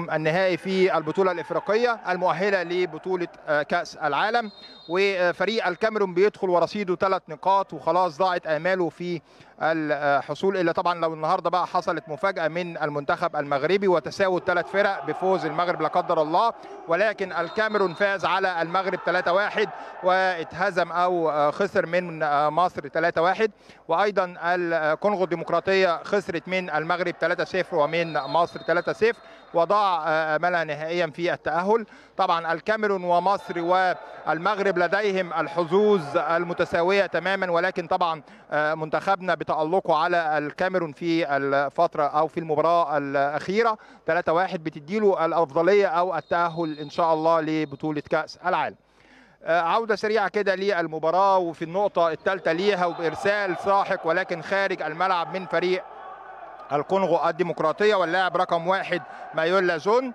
نصفهم النهائي في البطوله الافريقيه المؤهله لبطوله كاس العالم وفريق الكاميرون بيدخل ورصيده ثلاث نقاط وخلاص ضاعت اماله في الحصول الا طبعا لو النهارده بقى حصلت مفاجاه من المنتخب المغربي وتساوي الثلاث فرق بفوز المغرب لا قدر الله ولكن الكاميرون فاز على المغرب 3-1 واتهزم او خسر من مصر 3-1 وايضا الكونغو الديمقراطيه خسرت من المغرب 3-0 ومن مصر 3-0 وضاع املها نهائيا في التاهل طبعا الكاميرون ومصر والمغرب لديهم الحظوظ المتساويه تماما ولكن طبعا منتخبنا بتالقه على الكاميرون في الفتره او في المباراه الاخيره 3-1 بتديله الافضليه او التاهل ان شاء الله لبطوله كاس العالم عوده سريعه كده للمباراه وفي النقطه الثالثه ليها وبارسال ساحق ولكن خارج الملعب من فريق الكونغو الديمقراطيه واللاعب رقم واحد مايولا جون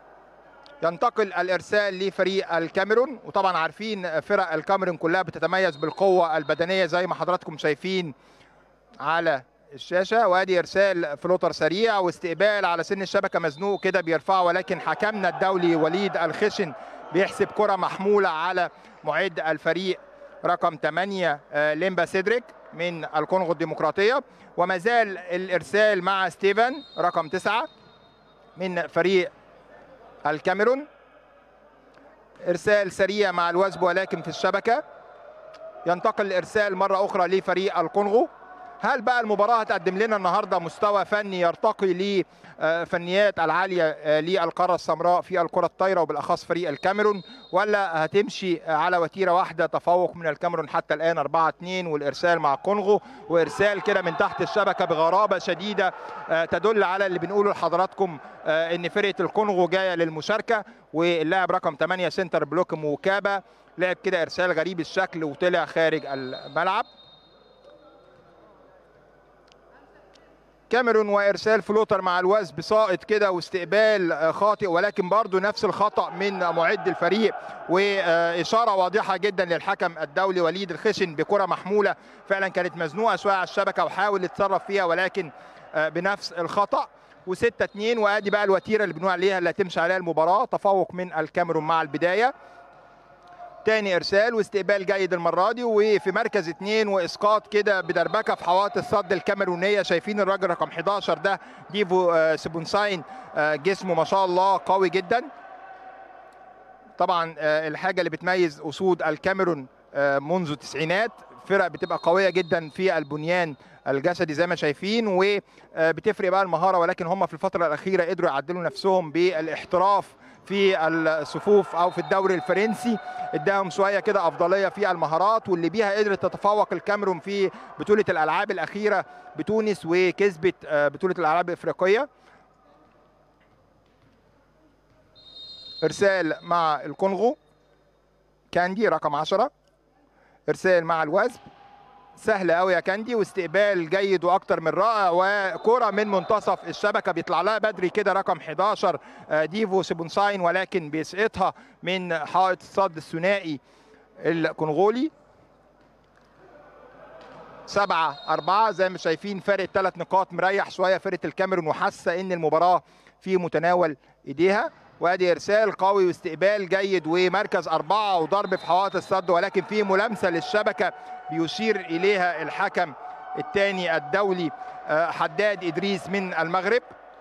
ينتقل الارسال لفريق الكاميرون وطبعا عارفين فرق الكاميرون كلها بتتميز بالقوه البدنيه زي ما حضراتكم شايفين على الشاشه وادي ارسال فلوتر سريع واستقبال على سن الشبكه مزنوق كده بيرفعه ولكن حكمنا الدولي وليد الخشن بيحسب كره محموله على معد الفريق رقم 8 ليمبا سيدريك من الكونغو الديمقراطيه وما زال الارسال مع ستيفن رقم 9 من فريق الكاميرون ارسال سريع مع الوزب ولكن في الشبكه ينتقل الارسال مره اخرى لفريق الكونغو هل بقى المباراة هتقدم لنا النهاردة مستوى فني يرتقي لفنيات العالية للقارة السمراء في الكرة الطايرة وبالأخص فريق الكاميرون ولا هتمشي على وتيرة واحدة تفوق من الكاميرون حتى الآن 4-2 والإرسال مع الكونغو وإرسال كده من تحت الشبكة بغرابة شديدة تدل على اللي بنقوله لحضراتكم إن فرقة الكونغو جاية للمشاركة واللاعب رقم 8 سنتر بلوك موكابا لعب كده إرسال غريب الشكل وطلع خارج الملعب كاميرون وارسال فلوتر مع الوزب ساقط كده واستقبال خاطئ ولكن برضه نفس الخطا من معد الفريق واشاره واضحه جدا للحكم الدولي وليد الخشن بكره محموله فعلا كانت مزنوقه شويه على الشبكه وحاول يتصرف فيها ولكن بنفس الخطا و6 2 وادي بقى الوتيره اللي بنقول عليها اللي هتمشي عليها المباراه تفوق من الكاميرون مع البدايه تاني ارسال واستقبال جيد المره دي وفي مركز اثنين واسقاط كده بدربكه في حوائط الصد الكاميرونيه شايفين الراجل رقم 11 ده ديفو سيبونساين جسمه ما شاء الله قوي جدا طبعا الحاجه اللي بتميز اسود الكاميرون منذ التسعينات فرق بتبقى قويه جدا في البنيان الجسدي زي ما شايفين وبتفرق بقى المهاره ولكن هم في الفتره الاخيره قدروا يعدلوا نفسهم بالاحتراف في الصفوف او في الدوري الفرنسي اداهم شويه كده افضليه في المهارات واللي بيها قدرت تتفوق الكاميرون في بطوله الالعاب الاخيره بتونس وكسبت بطوله الالعاب الافريقيه ارسال مع الكونغو كاندي رقم 10 ارسال مع الوزب سهل قوي يا كاندي واستقبال جيد واكتر من رائع وكره من منتصف الشبكه بيطلع لها بدري كده رقم 11 ديفو سيبونساين ولكن بيسقطها من حائط الصد الثنائي الكونغولي سبعة أربعة زي ما شايفين فرق ثلاث نقاط مريح شوية فرقة الكاميرون وحاسة إن المباراة في متناول إيديها وادي ارسال قوي واستقبال جيد ومركز اربعه وضرب في حوائط الصد ولكن في ملامسه للشبكه بيشير اليها الحكم الثاني الدولي حداد ادريس من المغرب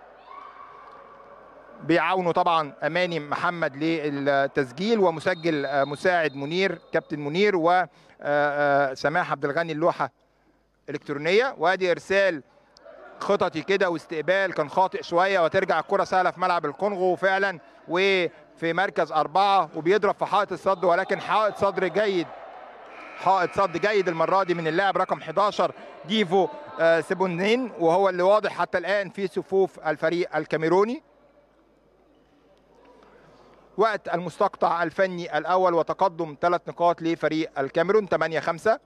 بيعاونوا طبعا اماني محمد للتسجيل ومسجل مساعد منير كابتن منير وسماح عبد الغني اللوحه الكترونيه وادي ارسال خططي كده واستقبال كان خاطئ شويه وترجع الكره سهله في ملعب الكونغو فعلا وفي مركز اربعه وبيضرب في حائط الصد ولكن حائط صدر جيد حائط صد جيد المره دي من اللاعب رقم 11 ديفو سيبونين وهو اللي واضح حتى الان في صفوف الفريق الكاميروني وقت المستقطع الفني الاول وتقدم ثلاث نقاط لفريق الكاميرون 8 5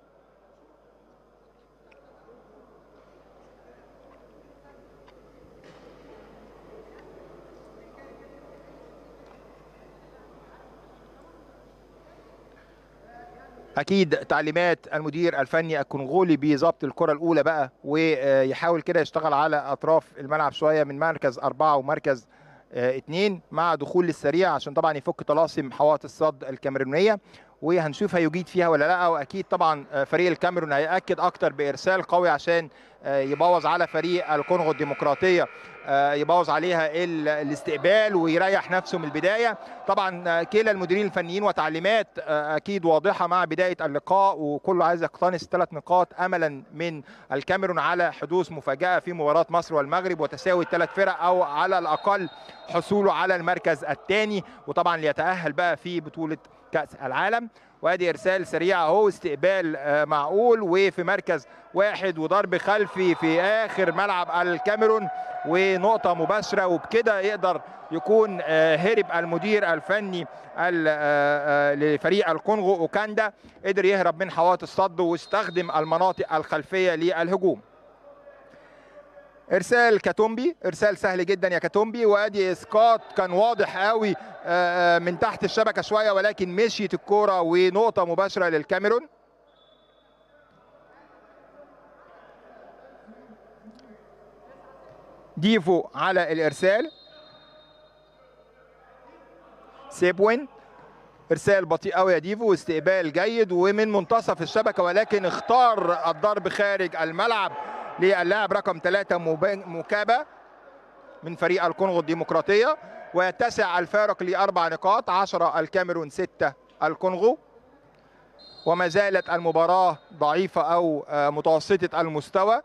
اكيد تعليمات المدير الفني الكونغولي بضبط الكره الاولى بقى ويحاول كده يشتغل على اطراف الملعب شويه من مركز اربعه ومركز اتنين مع دخول السريع عشان طبعا يفك طلاسم حوائط الصد الكاميرونيه وهنشوف هيجيد فيها ولا لا واكيد طبعا فريق الكاميرون هياكد اكتر بارسال قوي عشان يبوظ على فريق الكونغو الديمقراطيه يبوظ عليها الاستقبال ويريح نفسه من البدايه طبعا كلا المديرين الفنيين وتعليمات اكيد واضحه مع بدايه اللقاء وكله عايز يقتنص ثلاث نقاط املا من الكاميرون على حدوث مفاجاه في مباراه مصر والمغرب وتساوي الثلاث فرق او على الاقل حصوله على المركز الثاني وطبعا ليتاهل بقى في بطوله كاس العالم وادي ارسال سريع اهو استقبال معقول وفي مركز واحد وضرب خلفي في اخر ملعب الكاميرون ونقطة مباشرة وبكده يقدر يكون هرب المدير الفني لفريق الكونغو اوكاندا قدر يهرب من حوائط الصد واستخدم المناطق الخلفية للهجوم ارسال كاتومبي ارسال سهل جدا يا كاتومبي وادي اسقاط كان واضح قوي من تحت الشبكه شويه ولكن مشيت الكوره ونقطه مباشره للكاميرون ديفو على الارسال سيبوين ارسال بطيء قوي يا ديفو واستقبال جيد ومن منتصف الشبكه ولكن اختار الضرب خارج الملعب للاعب رقم ثلاثة مكابا من فريق الكونغو الديمقراطية ويتسع الفارق لأربع نقاط عشرة الكاميرون ستة الكونغو وما زالت المباراة ضعيفة أو متوسطة المستوى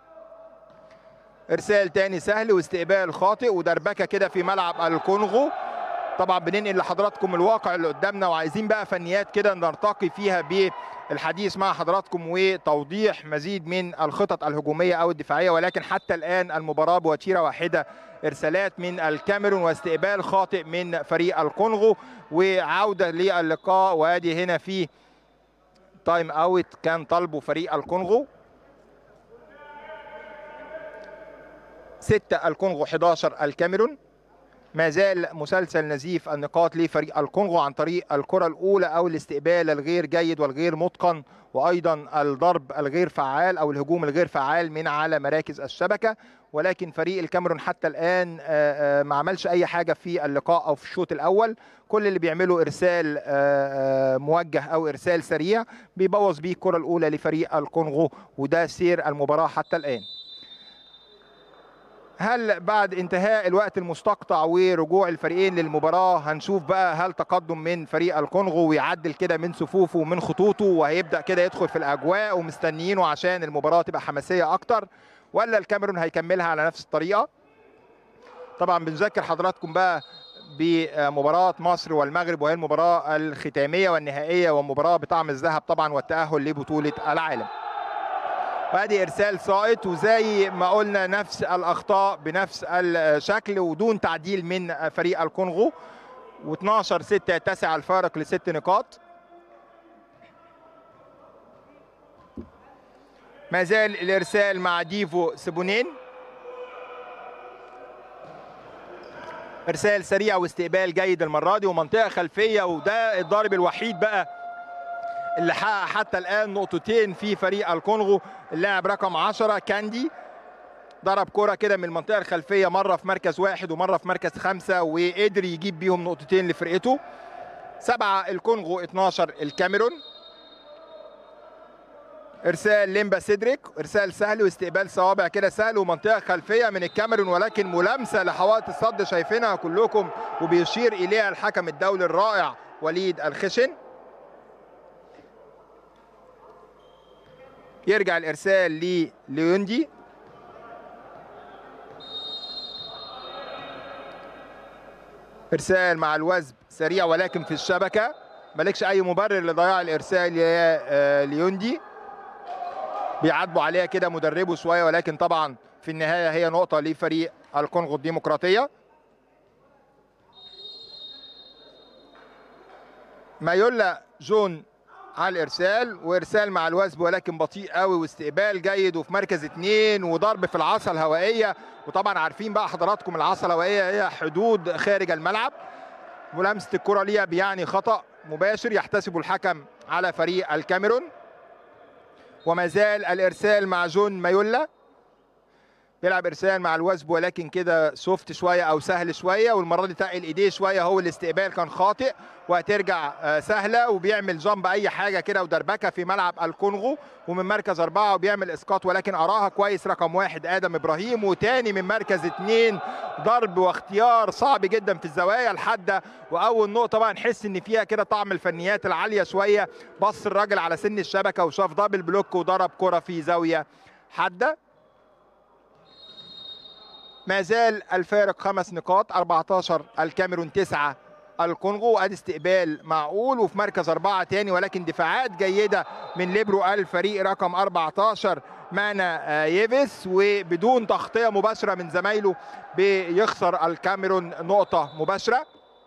إرسال تاني سهل واستقبال خاطئ ودربكة كده في ملعب الكونغو طبعا بننقل لحضراتكم الواقع اللي قدامنا وعايزين بقى فنيات كده نرتقي فيها بالحديث مع حضراتكم وتوضيح مزيد من الخطط الهجوميه او الدفاعيه ولكن حتى الان المباراه بوتيره واحده ارسالات من الكاميرون واستقبال خاطئ من فريق الكونغو وعوده للقاء وادي هنا في تايم اوت كان طلبه فريق الكونغو ستة الكونغو 11 الكاميرون ما زال مسلسل نزيف النقاط لفريق الكونغو عن طريق الكرة الأولى أو الاستقبال الغير جيد والغير متقن وأيضا الضرب الغير فعال أو الهجوم الغير فعال من على مراكز الشبكة ولكن فريق الكاميرون حتى الآن ما عملش أي حاجة في اللقاء أو في الشوط الأول كل اللي بيعمله إرسال موجه أو إرسال سريع بيبوظ بيه الكرة الأولى لفريق الكونغو وده سير المباراة حتى الآن هل بعد انتهاء الوقت المستقطع ورجوع الفريقين للمباراة هنشوف بقى هل تقدم من فريق الكونغو ويعدل كده من صفوفه ومن خطوطه وهيبدأ كده يدخل في الأجواء ومستنيينه عشان المباراة تبقى حماسية أكتر ولا الكاميرون هيكملها على نفس الطريقة طبعا بنذكر حضراتكم بقى بمباراة مصر والمغرب وهي المباراة الختامية والنهائية ومباراة بطعم الذهب طبعا والتأهل لبطولة العالم وادي ارسال ساقط وزي ما قلنا نفس الاخطاء بنفس الشكل ودون تعديل من فريق الكونغو و12 6 يتسع الفارق لست نقاط ما زال الارسال مع ديفو سبونين ارسال سريع واستقبال جيد المره دي ومنطقه خلفيه وده الضارب الوحيد بقى اللي حقق حتى الان نقطتين في فريق الكونغو اللاعب رقم 10 كاندي ضرب كرة كده من المنطقة الخلفية مرة في مركز واحد ومرة في مركز خمسة وقدر يجيب بيهم نقطتين لفرقته سبعة الكونغو 12 الكاميرون ارسال ليمبا سيدريك ارسال سهل واستقبال صوابع كده سهل ومنطقه خلفيه من الكاميرون ولكن ملامسه لحوائط الصد شايفينها كلكم وبيشير اليها الحكم الدولي الرائع وليد الخشن يرجع الارسال لليوندي ارسال مع الوزب سريع ولكن في الشبكه مالكش اي مبرر لضياع الارسال يا ليوندي بيعاتبوا عليها كده مدربه شويه ولكن طبعا في النهايه هي نقطه لفريق الكونغو الديمقراطيه مايولا جون على الارسال وارسال مع الوثب ولكن بطيء قوي واستقبال جيد وفي مركز اثنين وضرب في العصا الهوائيه وطبعا عارفين بقى حضراتكم العصا الهوائيه هي حدود خارج الملعب ملامسه الكره ليها بيعني خطا مباشر يحتسبه الحكم على فريق الكاميرون وما زال الارسال مع جون مايولا بيلعب ارسال مع الوثب ولكن كده سوفت شويه او سهل شويه والمره دي تقل ايديه شويه هو الاستقبال كان خاطئ وهترجع آه، سهله وبيعمل جامب اي حاجه كده ودربكه في ملعب الكونغو ومن مركز اربعه وبيعمل اسقاط ولكن اراها كويس رقم واحد ادم ابراهيم وتاني من مركز اثنين ضرب واختيار صعب جدا في الزوايا الحاده واول نقطه بقى نحس ان فيها كده طعم الفنيات العاليه شويه بص الراجل على سن الشبكه وشاف دبل بلوك وضرب كره في زاويه حاده ما زال الفارق خمس نقاط 14 الكاميرون 9 الكونغو ادي استقبال معقول وفي مركز أربعة تاني ولكن دفاعات جيدة من ليبرو الفريق رقم 14 مانا آه، ييفيس وبدون تغطية مباشرة من زمايله بيخسر الكاميرون نقطة مباشرة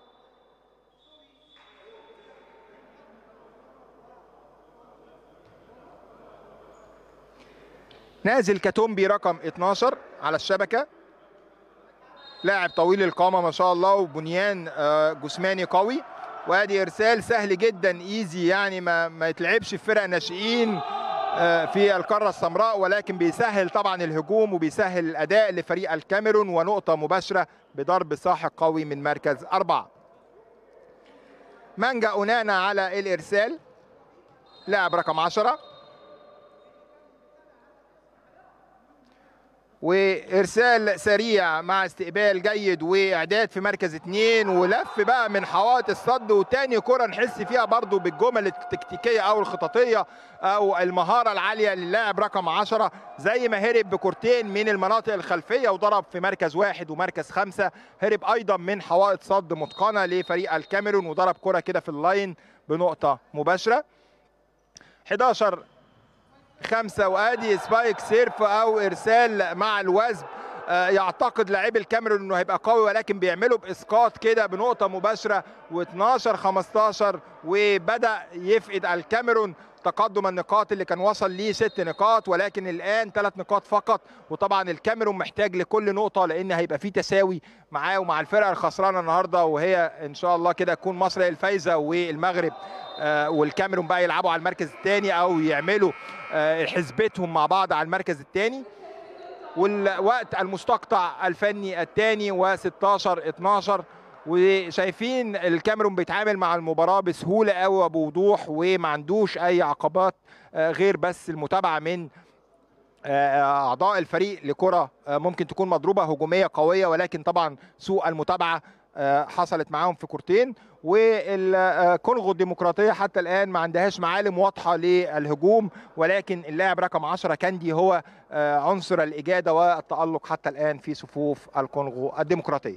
نازل كاتومبي رقم 12 على الشبكة لاعب طويل القامة ما شاء الله وبنيان آه، جسماني قوي وادي ارسال سهل جدا ايزي يعني ما ما يتلعبش في فرق ناشئين آه، في القاره السمراء ولكن بيسهل طبعا الهجوم وبيسهل الاداء لفريق الكاميرون ونقطه مباشره بضرب ساحق قوي من مركز اربعه. مانجا اونانا على الارسال لاعب رقم 10 وارسال سريع مع استقبال جيد واعداد في مركز اثنين ولف بقى من حوائط الصد وتاني كره نحس فيها برضو بالجمل التكتيكيه او الخططيه او المهاره العاليه للاعب رقم 10 زي ما هرب بكورتين من المناطق الخلفيه وضرب في مركز واحد ومركز خمسه هرب ايضا من حوائط صد متقنه لفريق الكاميرون وضرب كره كده في اللاين بنقطه مباشره 11 خمسة وادي سبايك سيرف او ارسال مع الوزن آه، يعتقد لاعب الكاميرون انه هيبقى قوي ولكن بيعمله باسقاط كده بنقطه مباشره و12 15 وبدا يفقد الكاميرون تقدم النقاط اللي كان وصل ليه ست نقاط ولكن الان ثلاث نقاط فقط وطبعا الكاميرون محتاج لكل نقطه لان هيبقى في تساوي معاه ومع الفرقه الخسرانه النهارده وهي ان شاء الله كده تكون مصر هي الفايزه والمغرب آه، والكاميرون بقى يلعبوا على المركز الثاني او يعملوا آه، حسبتهم مع بعض على المركز الثاني والوقت المستقطع الفني الثاني و16 12 وشايفين الكاميرون بيتعامل مع المباراه بسهوله قوي وبوضوح وما عندوش اي عقبات آه، غير بس المتابعه من آه، اعضاء الفريق لكره آه، ممكن تكون مضروبه هجوميه قويه ولكن طبعا سوء المتابعه آه، حصلت معاهم في كورتين والكونغو الديمقراطيه حتى الان ما عندهاش معالم واضحه للهجوم ولكن اللاعب رقم 10 كاندي هو آه، عنصر الاجاده والتالق حتى الان في صفوف الكونغو الديمقراطيه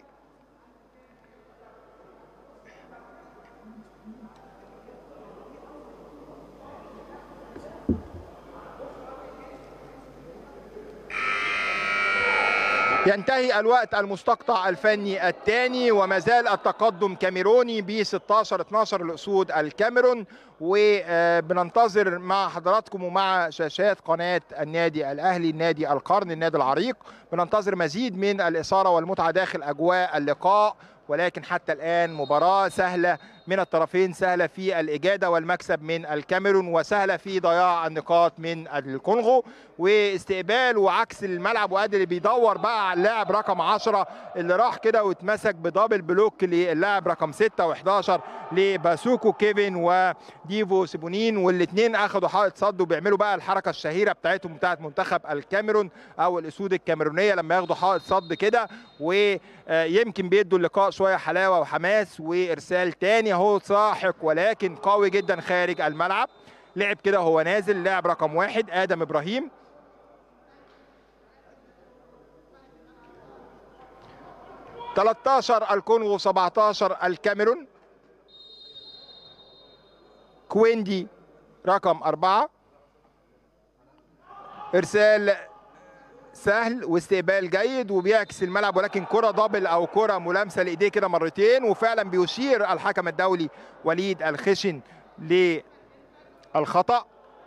ينتهي الوقت المستقطع الفني الثاني وما زال التقدم كاميروني ب 16 12 الاسود الكاميرون وبننتظر مع حضراتكم ومع شاشات قناه النادي الاهلي النادي القرن النادي العريق بننتظر مزيد من الاثاره والمتعه داخل اجواء اللقاء ولكن حتى الان مباراه سهله من الطرفين سهله في الاجاده والمكسب من الكاميرون وسهله في ضياع النقاط من الكونغو واستقبال وعكس الملعب وادي اللي بيدور بقى على اللاعب رقم 10 اللي راح كده واتمسك بدبل بلوك للاعب رقم 6 و11 لباسوكو كيفن وديفو سيبونين والاثنين اخذوا حائط صد وبيعملوا بقى الحركه الشهيره بتاعتهم بتاعت منتخب الكاميرون او الاسود الكاميرونيه لما ياخدوا حائط صد كده ويمكن بيدوا اللقاء شويه حلاوه وحماس وارسال تاني اهو ساحق ولكن قوي جدا خارج الملعب لعب كده هو نازل لاعب رقم واحد ادم ابراهيم تلتاشر الكونغو 17 الكاميرون كويندي رقم أربعة إرسال سهل واستقبال جيد وبيعكس الملعب ولكن كرة دبل أو كرة ملامسة لإيديه كده مرتين وفعلا بيشير الحكم الدولي وليد الخشن للخطأ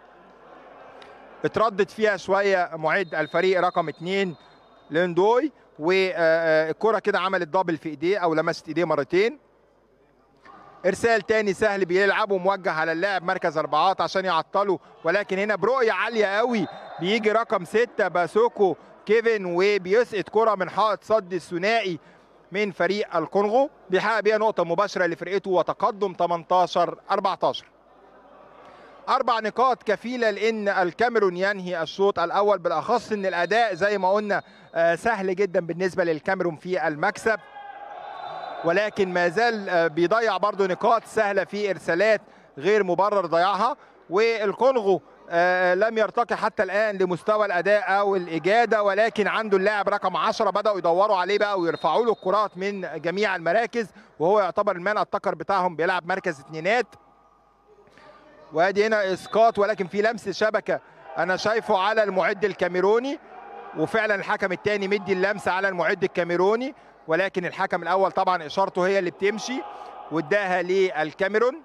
اتردد فيها شوية معد الفريق رقم اتنين ليندوي والكرة كده عملت دبل في ايديه او لمست ايديه مرتين ارسال تاني سهل بيلعبه موجه على اللاعب مركز اربعات عشان يعطله ولكن هنا برؤيه عاليه قوي بيجي رقم ستة باسوكو كيفن وبيسقط كره من حائط صد الثنائي من فريق الكونغو بيحقق بيها نقطه مباشره لفرقته وتقدم 18 14 اربع نقاط كفيله لان الكاميرون ينهي الشوط الاول بالاخص ان الاداء زي ما قلنا سهل جدا بالنسبه للكاميرون في المكسب ولكن ما زال بيضيع برضه نقاط سهله في ارسالات غير مبرر ضياعها والكونغو لم يرتقي حتى الان لمستوى الاداء او الاجاده ولكن عنده اللاعب رقم 10 بداوا يدوروا عليه بقى ويرفعوا له الكرات من جميع المراكز وهو يعتبر المان التكر بتاعهم بيلعب مركز اثنينات وادي هنا اسقاط ولكن في لمس شبكه انا شايفه على المعد الكاميروني وفعلا الحكم الثاني مدي اللمس على المعد الكاميروني ولكن الحكم الاول طبعا اشارته هي اللي بتمشي واداها للكاميرون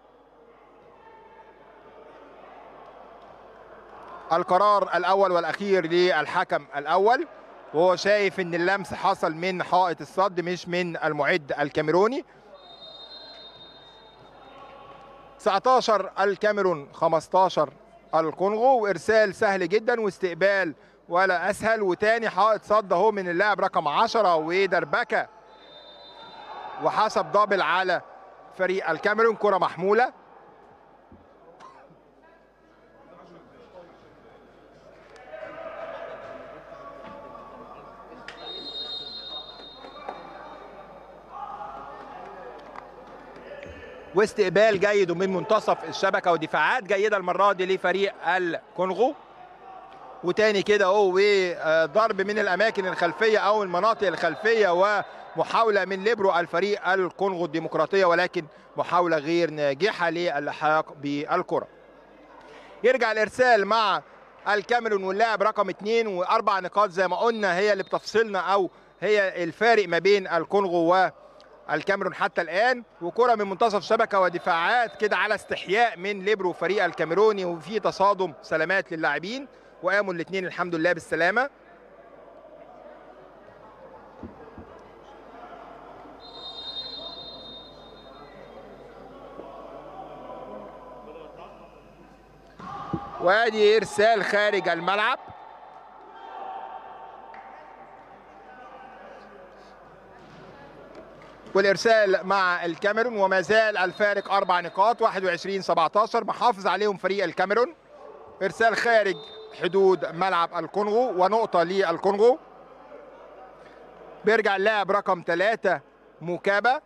القرار الاول والاخير للحكم الاول وهو شايف ان اللمس حصل من حائط الصد مش من المعد الكاميروني 19 الكاميرون 15 الكونغو وارسال سهل جدا واستقبال ولا اسهل وتاني حائط صد اهو من اللاعب رقم 10 ودربكه وحسب دبل على فريق الكاميرون كره محموله واستقبال جيد ومن منتصف الشبكه ودفاعات جيده المره دي لفريق الكونغو وتاني كده اهو وضرب من الاماكن الخلفيه او المناطق الخلفيه ومحاوله من ليبرو الفريق الكونغو الديمقراطيه ولكن محاوله غير ناجحه للحاق بالكره. يرجع الارسال مع الكاميرون واللاعب رقم اثنين واربع نقاط زي ما قلنا هي اللي بتفصلنا او هي الفارق ما بين الكونغو و الكاميرون حتى الان وكره من منتصف شبكه ودفاعات كده على استحياء من ليبرو فريق الكاميروني وفي تصادم سلامات للاعبين وقاموا الاثنين الحمد لله بالسلامه وادي ارسال خارج الملعب والارسال مع الكاميرون وما زال الفارق اربع نقاط 21 17 محافظ عليهم فريق الكاميرون ارسال خارج حدود ملعب الكونغو ونقطه للكونغو بيرجع اللاعب رقم ثلاثة موكابا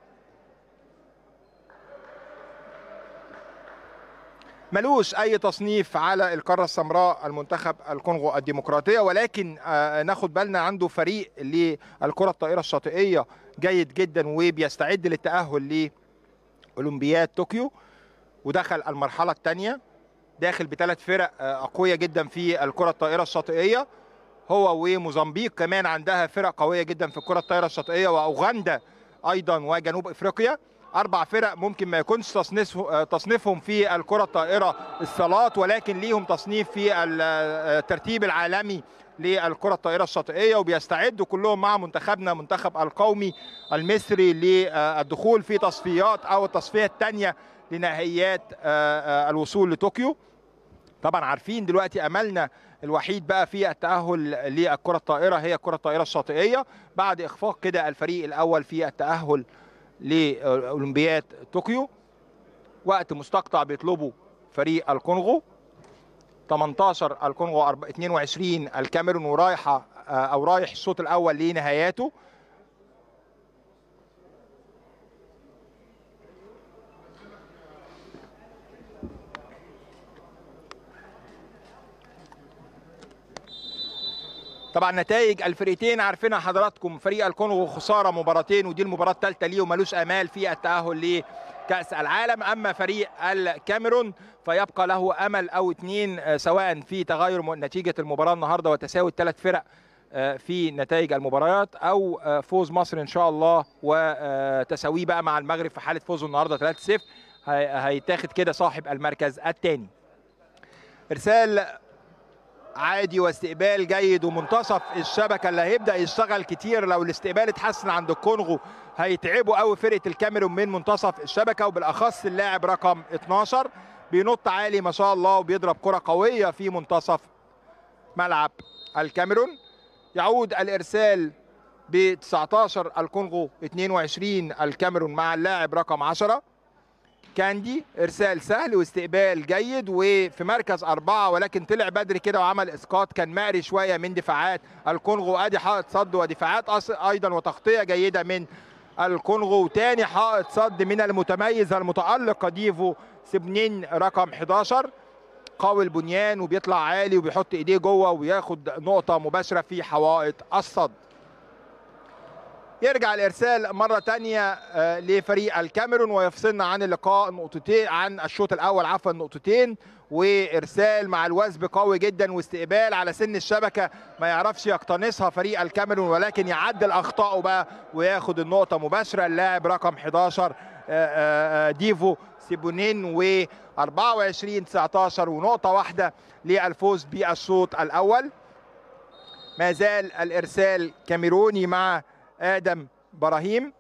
ملوش اي تصنيف على القاره السمراء المنتخب الكونغو الديمقراطيه ولكن ناخد بالنا عنده فريق للكره الطائره الشاطئيه جيد جدا وبيستعد للتاهل لاولمبياد طوكيو ودخل المرحله الثانيه داخل بثلاث فرق اقويه جدا في الكره الطائره الشاطئيه هو وموزمبيق كمان عندها فرق قويه جدا في الكره الطائره الشاطئيه واوغندا ايضا وجنوب افريقيا اربع فرق ممكن ما يكونش تصنيف تصنيفهم في الكره الطائره الصالات ولكن ليهم تصنيف في الترتيب العالمي للكره الطائره الشاطئيه وبيستعدوا كلهم مع منتخبنا منتخب القومي المصري للدخول في تصفيات او التصفيه الثانيه لنهائيات الوصول لطوكيو طبعا عارفين دلوقتي املنا الوحيد بقى في التاهل للكره الطائره هي الكره الطائره الشاطئيه بعد اخفاق كده الفريق الاول في التاهل لاولمبياد طوكيو وقت مستقطع بيطلبه فريق الكونغو 18 الكونغو 22 الكاميرون ورايحه او رايح الشوط الاول لنهاياته طبعا نتائج الفريقين عارفينها حضراتكم فريق الكونغو خساره مباراتين ودي المباراه الثالثه ليه ومالوش امال في التاهل لكاس العالم اما فريق الكاميرون فيبقى له امل او اثنين سواء في تغير نتيجه المباراه النهارده وتساوي الثلاث فرق في نتائج المباريات او فوز مصر ان شاء الله وتساويه بقى مع المغرب في حاله فوزه النهارده 3-0 هيتاخد كده صاحب المركز الثاني ارسال عادي واستقبال جيد ومنتصف الشبكه اللي هيبدا يشتغل كتير لو الاستقبال اتحسن عند الكونغو هيتعبوا قوي فرقه الكاميرون من منتصف الشبكه وبالاخص اللاعب رقم 12 بينط عالي ما شاء الله وبيضرب كره قويه في منتصف ملعب الكاميرون يعود الارسال ب 19 الكونغو 22 الكاميرون مع اللاعب رقم 10 كاندي ارسال سهل واستقبال جيد وفي مركز اربعه ولكن طلع بدري كده وعمل اسقاط كان مقري شويه من دفاعات الكونغو ادي حائط صد ودفاعات ايضا وتغطيه جيده من الكونغو وتاني حائط صد من المتميز المتالق ديفو سبنين رقم 11 قوي البنيان وبيطلع عالي وبيحط ايديه جوه وياخد نقطه مباشره في حوائط الصد يرجع الارسال مره تانية لفريق الكاميرون ويفصلنا عن اللقاء نقطتين عن الشوط الاول عفوا نقطتين وارسال مع الوثب قوي جدا واستقبال على سن الشبكه ما يعرفش يقتنصها فريق الكاميرون ولكن يعدل اخطائه بقى وياخد النقطه مباشره اللاعب رقم 11 ديفو سيبونين و 24 19 ونقطه واحده للفوز بالشوط الاول ما زال الارسال كاميروني مع ادم براهيم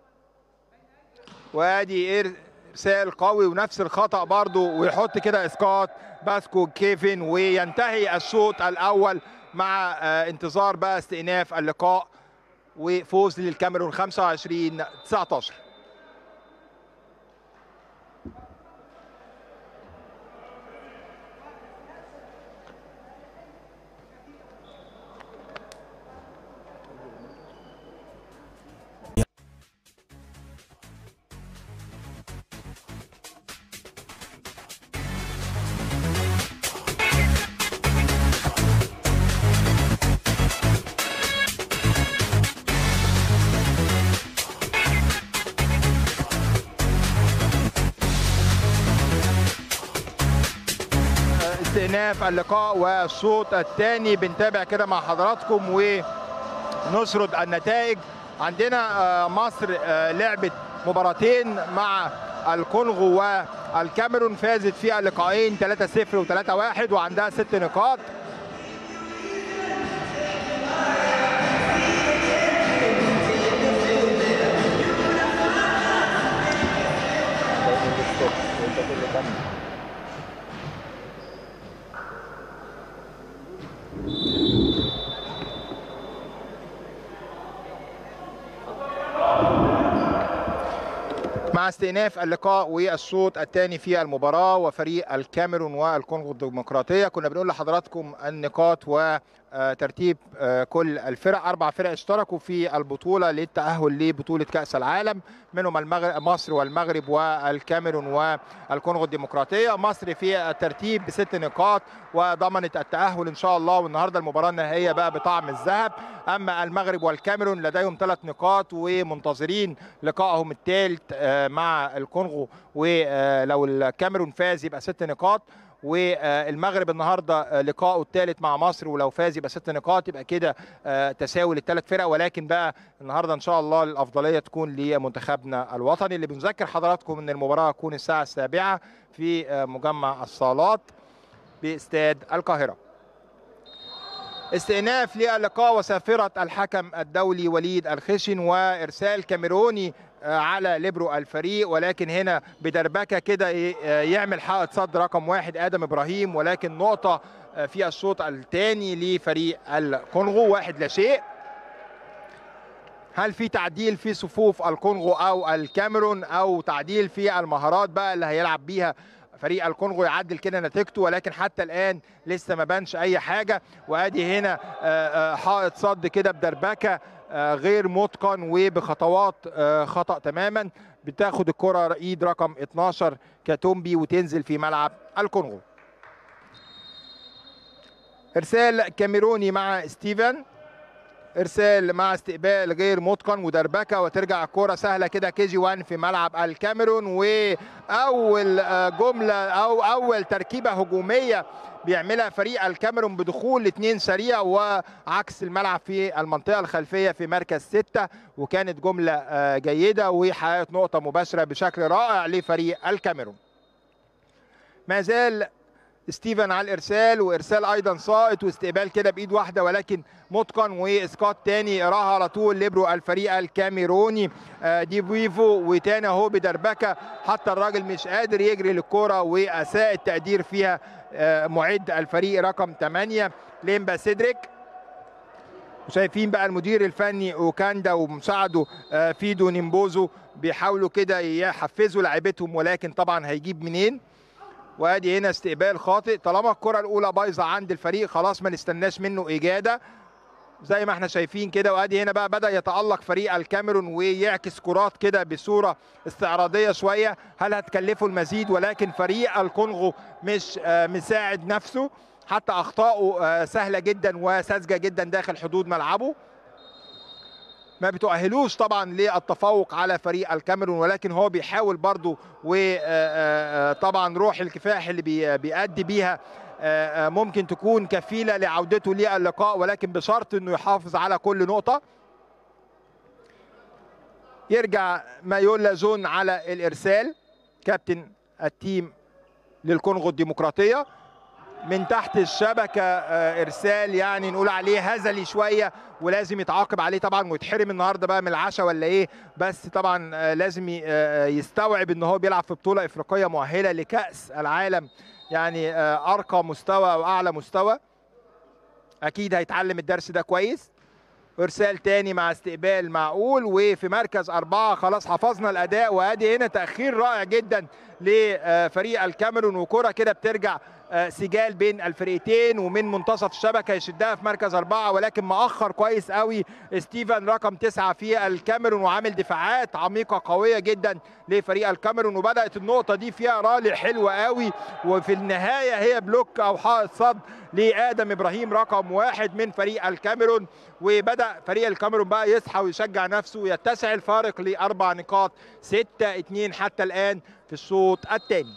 وادي ارسال قوي ونفس الخطا برضو ويحط كده اسقاط باسكو كيفن وينتهي الشوط الاول مع انتظار بقى استئناف اللقاء وفوز للكاميرون 25 19 استئناف اللقاء والشوط الثاني بنتابع كده مع حضراتكم ونسرد النتائج عندنا مصر لعبت مباراتين مع الكونغو والكاميرون فازت في اللقاءين 3-0 و3-1 وعندها ست نقاط مع استئناف اللقاء والشوط الثاني في المباراة وفريق الكاميرون والكونغو الديمقراطية كنا بنقول لحضراتكم النقاط وترتيب كل الفرق أربع فرق اشتركوا في البطولة للتأهل لبطولة كأس العالم منهم المغرب مصر والمغرب والكاميرون والكونغو الديمقراطية مصر في الترتيب بست نقاط وضمنت التأهل إن شاء الله والنهاردة المباراة النهائية بقى بطعم الذهب أما المغرب والكاميرون لديهم ثلاث نقاط ومنتظرين لقائهم الثالث مع الكونغو ولو الكاميرون فاز يبقى ست نقاط والمغرب النهارده لقائه الثالث مع مصر ولو فاز يبقى ست نقاط يبقى كده تساوي للثلاث فرق ولكن بقى النهارده ان شاء الله الافضليه تكون لمنتخبنا الوطني اللي بنذكر حضراتكم ان المباراه تكون الساعه السابعه في مجمع الصالات باستاد القاهره. استئناف للقاء وسافرة الحكم الدولي وليد الخشن وإرسال كاميروني على ليبرو الفريق ولكن هنا بدربكه كده يعمل حائط صد رقم واحد ادم ابراهيم ولكن نقطه في الشوط الثاني لفريق الكونغو واحد لا شيء هل في تعديل في صفوف الكونغو او الكاميرون او تعديل في المهارات بقى اللي هيلعب بيها فريق الكونغو يعدل كده نتيجته ولكن حتى الان لسه ما بانش اي حاجه وادي هنا حائط صد كده بدربكه غير متقن وبخطوات خطا تماما بتاخد الكره ايد رقم 12 كاتومبي وتنزل في ملعب الكونغو ارسال كاميروني مع ستيفن ارسال مع استقبال غير متقن ودربكه وترجع الكره سهله كده كي جي 1 في ملعب الكاميرون واول جمله او اول تركيبه هجوميه بيعملها فريق الكاميرون بدخول اثنين سريع وعكس الملعب في المنطقه الخلفيه في مركز ستة وكانت جمله جيده وحققت نقطه مباشره بشكل رائع لفريق الكاميرون ما زال ستيفن على الارسال وارسال ايضا ساقط واستقبال كده بايد واحده ولكن متقن واسقاط تاني يقراها على طول ليبرو الفريق الكاميروني دي بويفو وتاني اهو بدربكه حتى الراجل مش قادر يجري للكوره واساء التقدير فيها معد الفريق رقم 8 ليمبا سيدريك وشايفين بقى المدير الفني اوكاندا ومساعده آه، فيدو نيمبوزو بيحاولوا كده يحفزوا لاعيبتهم ولكن طبعا هيجيب منين وادي هنا استقبال خاطئ طالما الكره الاولى بايظه عند الفريق خلاص ما نستناش منه اجاده زي ما احنا شايفين كده وادي هنا بقى بدا يتالق فريق الكاميرون ويعكس كرات كده بصوره استعراضيه شويه هل هتكلفه المزيد ولكن فريق الكونغو مش آه، مساعد نفسه حتى اخطائه آه، سهله جدا وساذجه جدا داخل حدود ملعبه ما بتؤهلوش طبعا للتفوق على فريق الكاميرون ولكن هو بيحاول برضه وطبعا روح الكفاح اللي بي- بيأدي بيها آه، آه، ممكن تكون كفيله لعودته للقاء ولكن بشرط انه يحافظ على كل نقطه يرجع مايولا زون على الارسال كابتن التيم للكونغو الديمقراطيه من تحت الشبكه آه، ارسال يعني نقول عليه هزلي شويه ولازم يتعاقب عليه طبعا ويتحرم النهارده بقى من العشاء ولا ايه بس طبعا آه، لازم ي- آه، يستوعب ان هو بيلعب في بطوله افريقيه مؤهله لكاس العالم يعني آه، ارقى مستوى او اعلى مستوى اكيد هيتعلم الدرس ده كويس ارسال تاني مع استقبال معقول وفي مركز اربعه خلاص حفظنا الاداء وادي هنا تاخير رائع جدا لفريق الكاميرون وكره كده بترجع آه، سجال بين الفريقين ومن منتصف الشبكه يشدها في مركز اربعه ولكن مأخر كويس قوي ستيفن رقم تسعه في الكاميرون وعامل دفاعات عميقه قويه جدا لفريق الكاميرون وبدات النقطه دي فيها رالي حلوه قوي وفي النهايه هي بلوك او حائط صد لادم ابراهيم رقم واحد من فريق الكاميرون وبدا فريق الكاميرون بقى يصحى ويشجع نفسه ويتسع الفارق لاربع نقاط 6 2 حتى الان في الشوط الثاني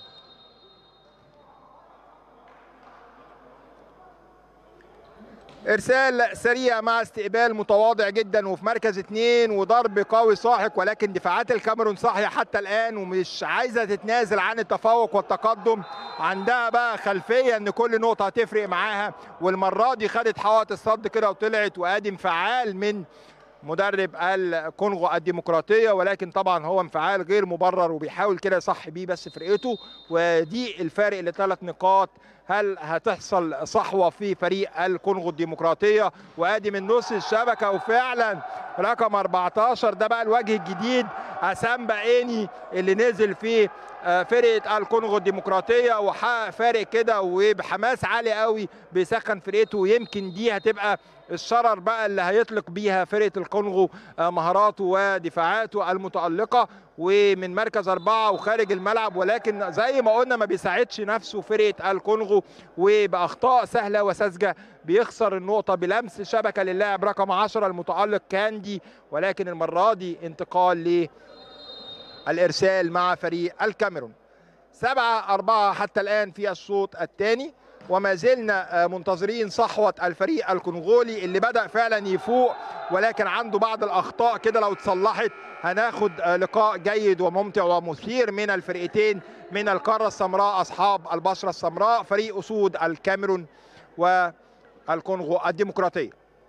ارسال سريع مع استقبال متواضع جدا وفي مركز اثنين وضرب قوي ساحق ولكن دفاعات الكاميرون صاحيه حتى الان ومش عايزه تتنازل عن التفوق والتقدم عندها بقى خلفيه ان كل نقطه هتفرق معاها والمره دي خدت حوائط الصد كده وطلعت وادي انفعال من مدرب الكونغو الديمقراطيه ولكن طبعا هو انفعال غير مبرر وبيحاول كده يصح بيه بس فرقته ودي الفارق لثلاث نقاط هل هتحصل صحوه في فريق الكونغو الديمقراطيه وادي من نص الشبكه وفعلا رقم 14 ده بقى الوجه الجديد اسامبا اني اللي نزل في آه، فرقه الكونغو الديمقراطيه وحقق فارق كده وبحماس عالي قوي بيسخن فرقته ويمكن دي هتبقى الشرر بقى اللي هيطلق بيها فرقه الكونغو آه، مهاراته ودفاعاته المتالقه ومن مركز أربعة وخارج الملعب ولكن زي ما قلنا ما بيساعدش نفسه فرقة الكونغو وبأخطاء سهلة وساذجة بيخسر النقطة بلمس شبكة للاعب رقم 10 المتألق كاندي ولكن المرة دي انتقال للإرسال مع فريق الكاميرون سبعة أربعة حتى الآن في الشوط الثاني وما زلنا آه، منتظرين صحوة الفريق الكونغولي اللي بدأ فعلا يفوق ولكن عنده بعض الأخطاء كده لو اتصلحت هناخد آه، لقاء جيد وممتع ومثير من الفرقتين من القارة السمراء أصحاب البشرة السمراء فريق أسود الكاميرون والكونغو الديمقراطية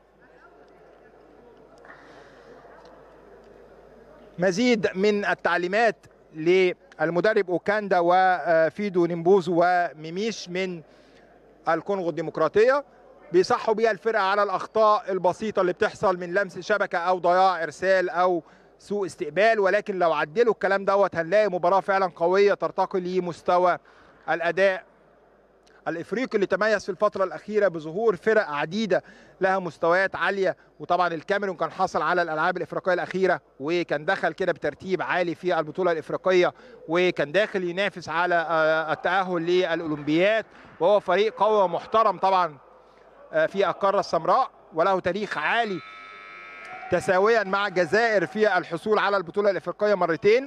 مزيد من التعليمات للمدرب اوكاندا وفيدو نيمبوزو وميميش من الكونغو الديمقراطيه بيصحوا بيها الفرقه على الاخطاء البسيطه اللي بتحصل من لمس شبكه او ضياع ارسال او سوء استقبال ولكن لو عدلوا الكلام دوت هنلاقي مباراه فعلا قويه ترتقي لمستوى الاداء الافريقي اللي تميز في الفتره الاخيره بظهور فرق عديده لها مستويات عاليه وطبعا الكاميرون كان حصل على الالعاب الافريقيه الاخيره وكان دخل كده بترتيب عالي في البطوله الافريقيه وكان داخل ينافس على آه، التاهل للاولمبياد وهو فريق قوي ومحترم طبعا آه، في القاره السمراء وله تاريخ عالي تساويا مع الجزائر في الحصول على البطوله الافريقيه مرتين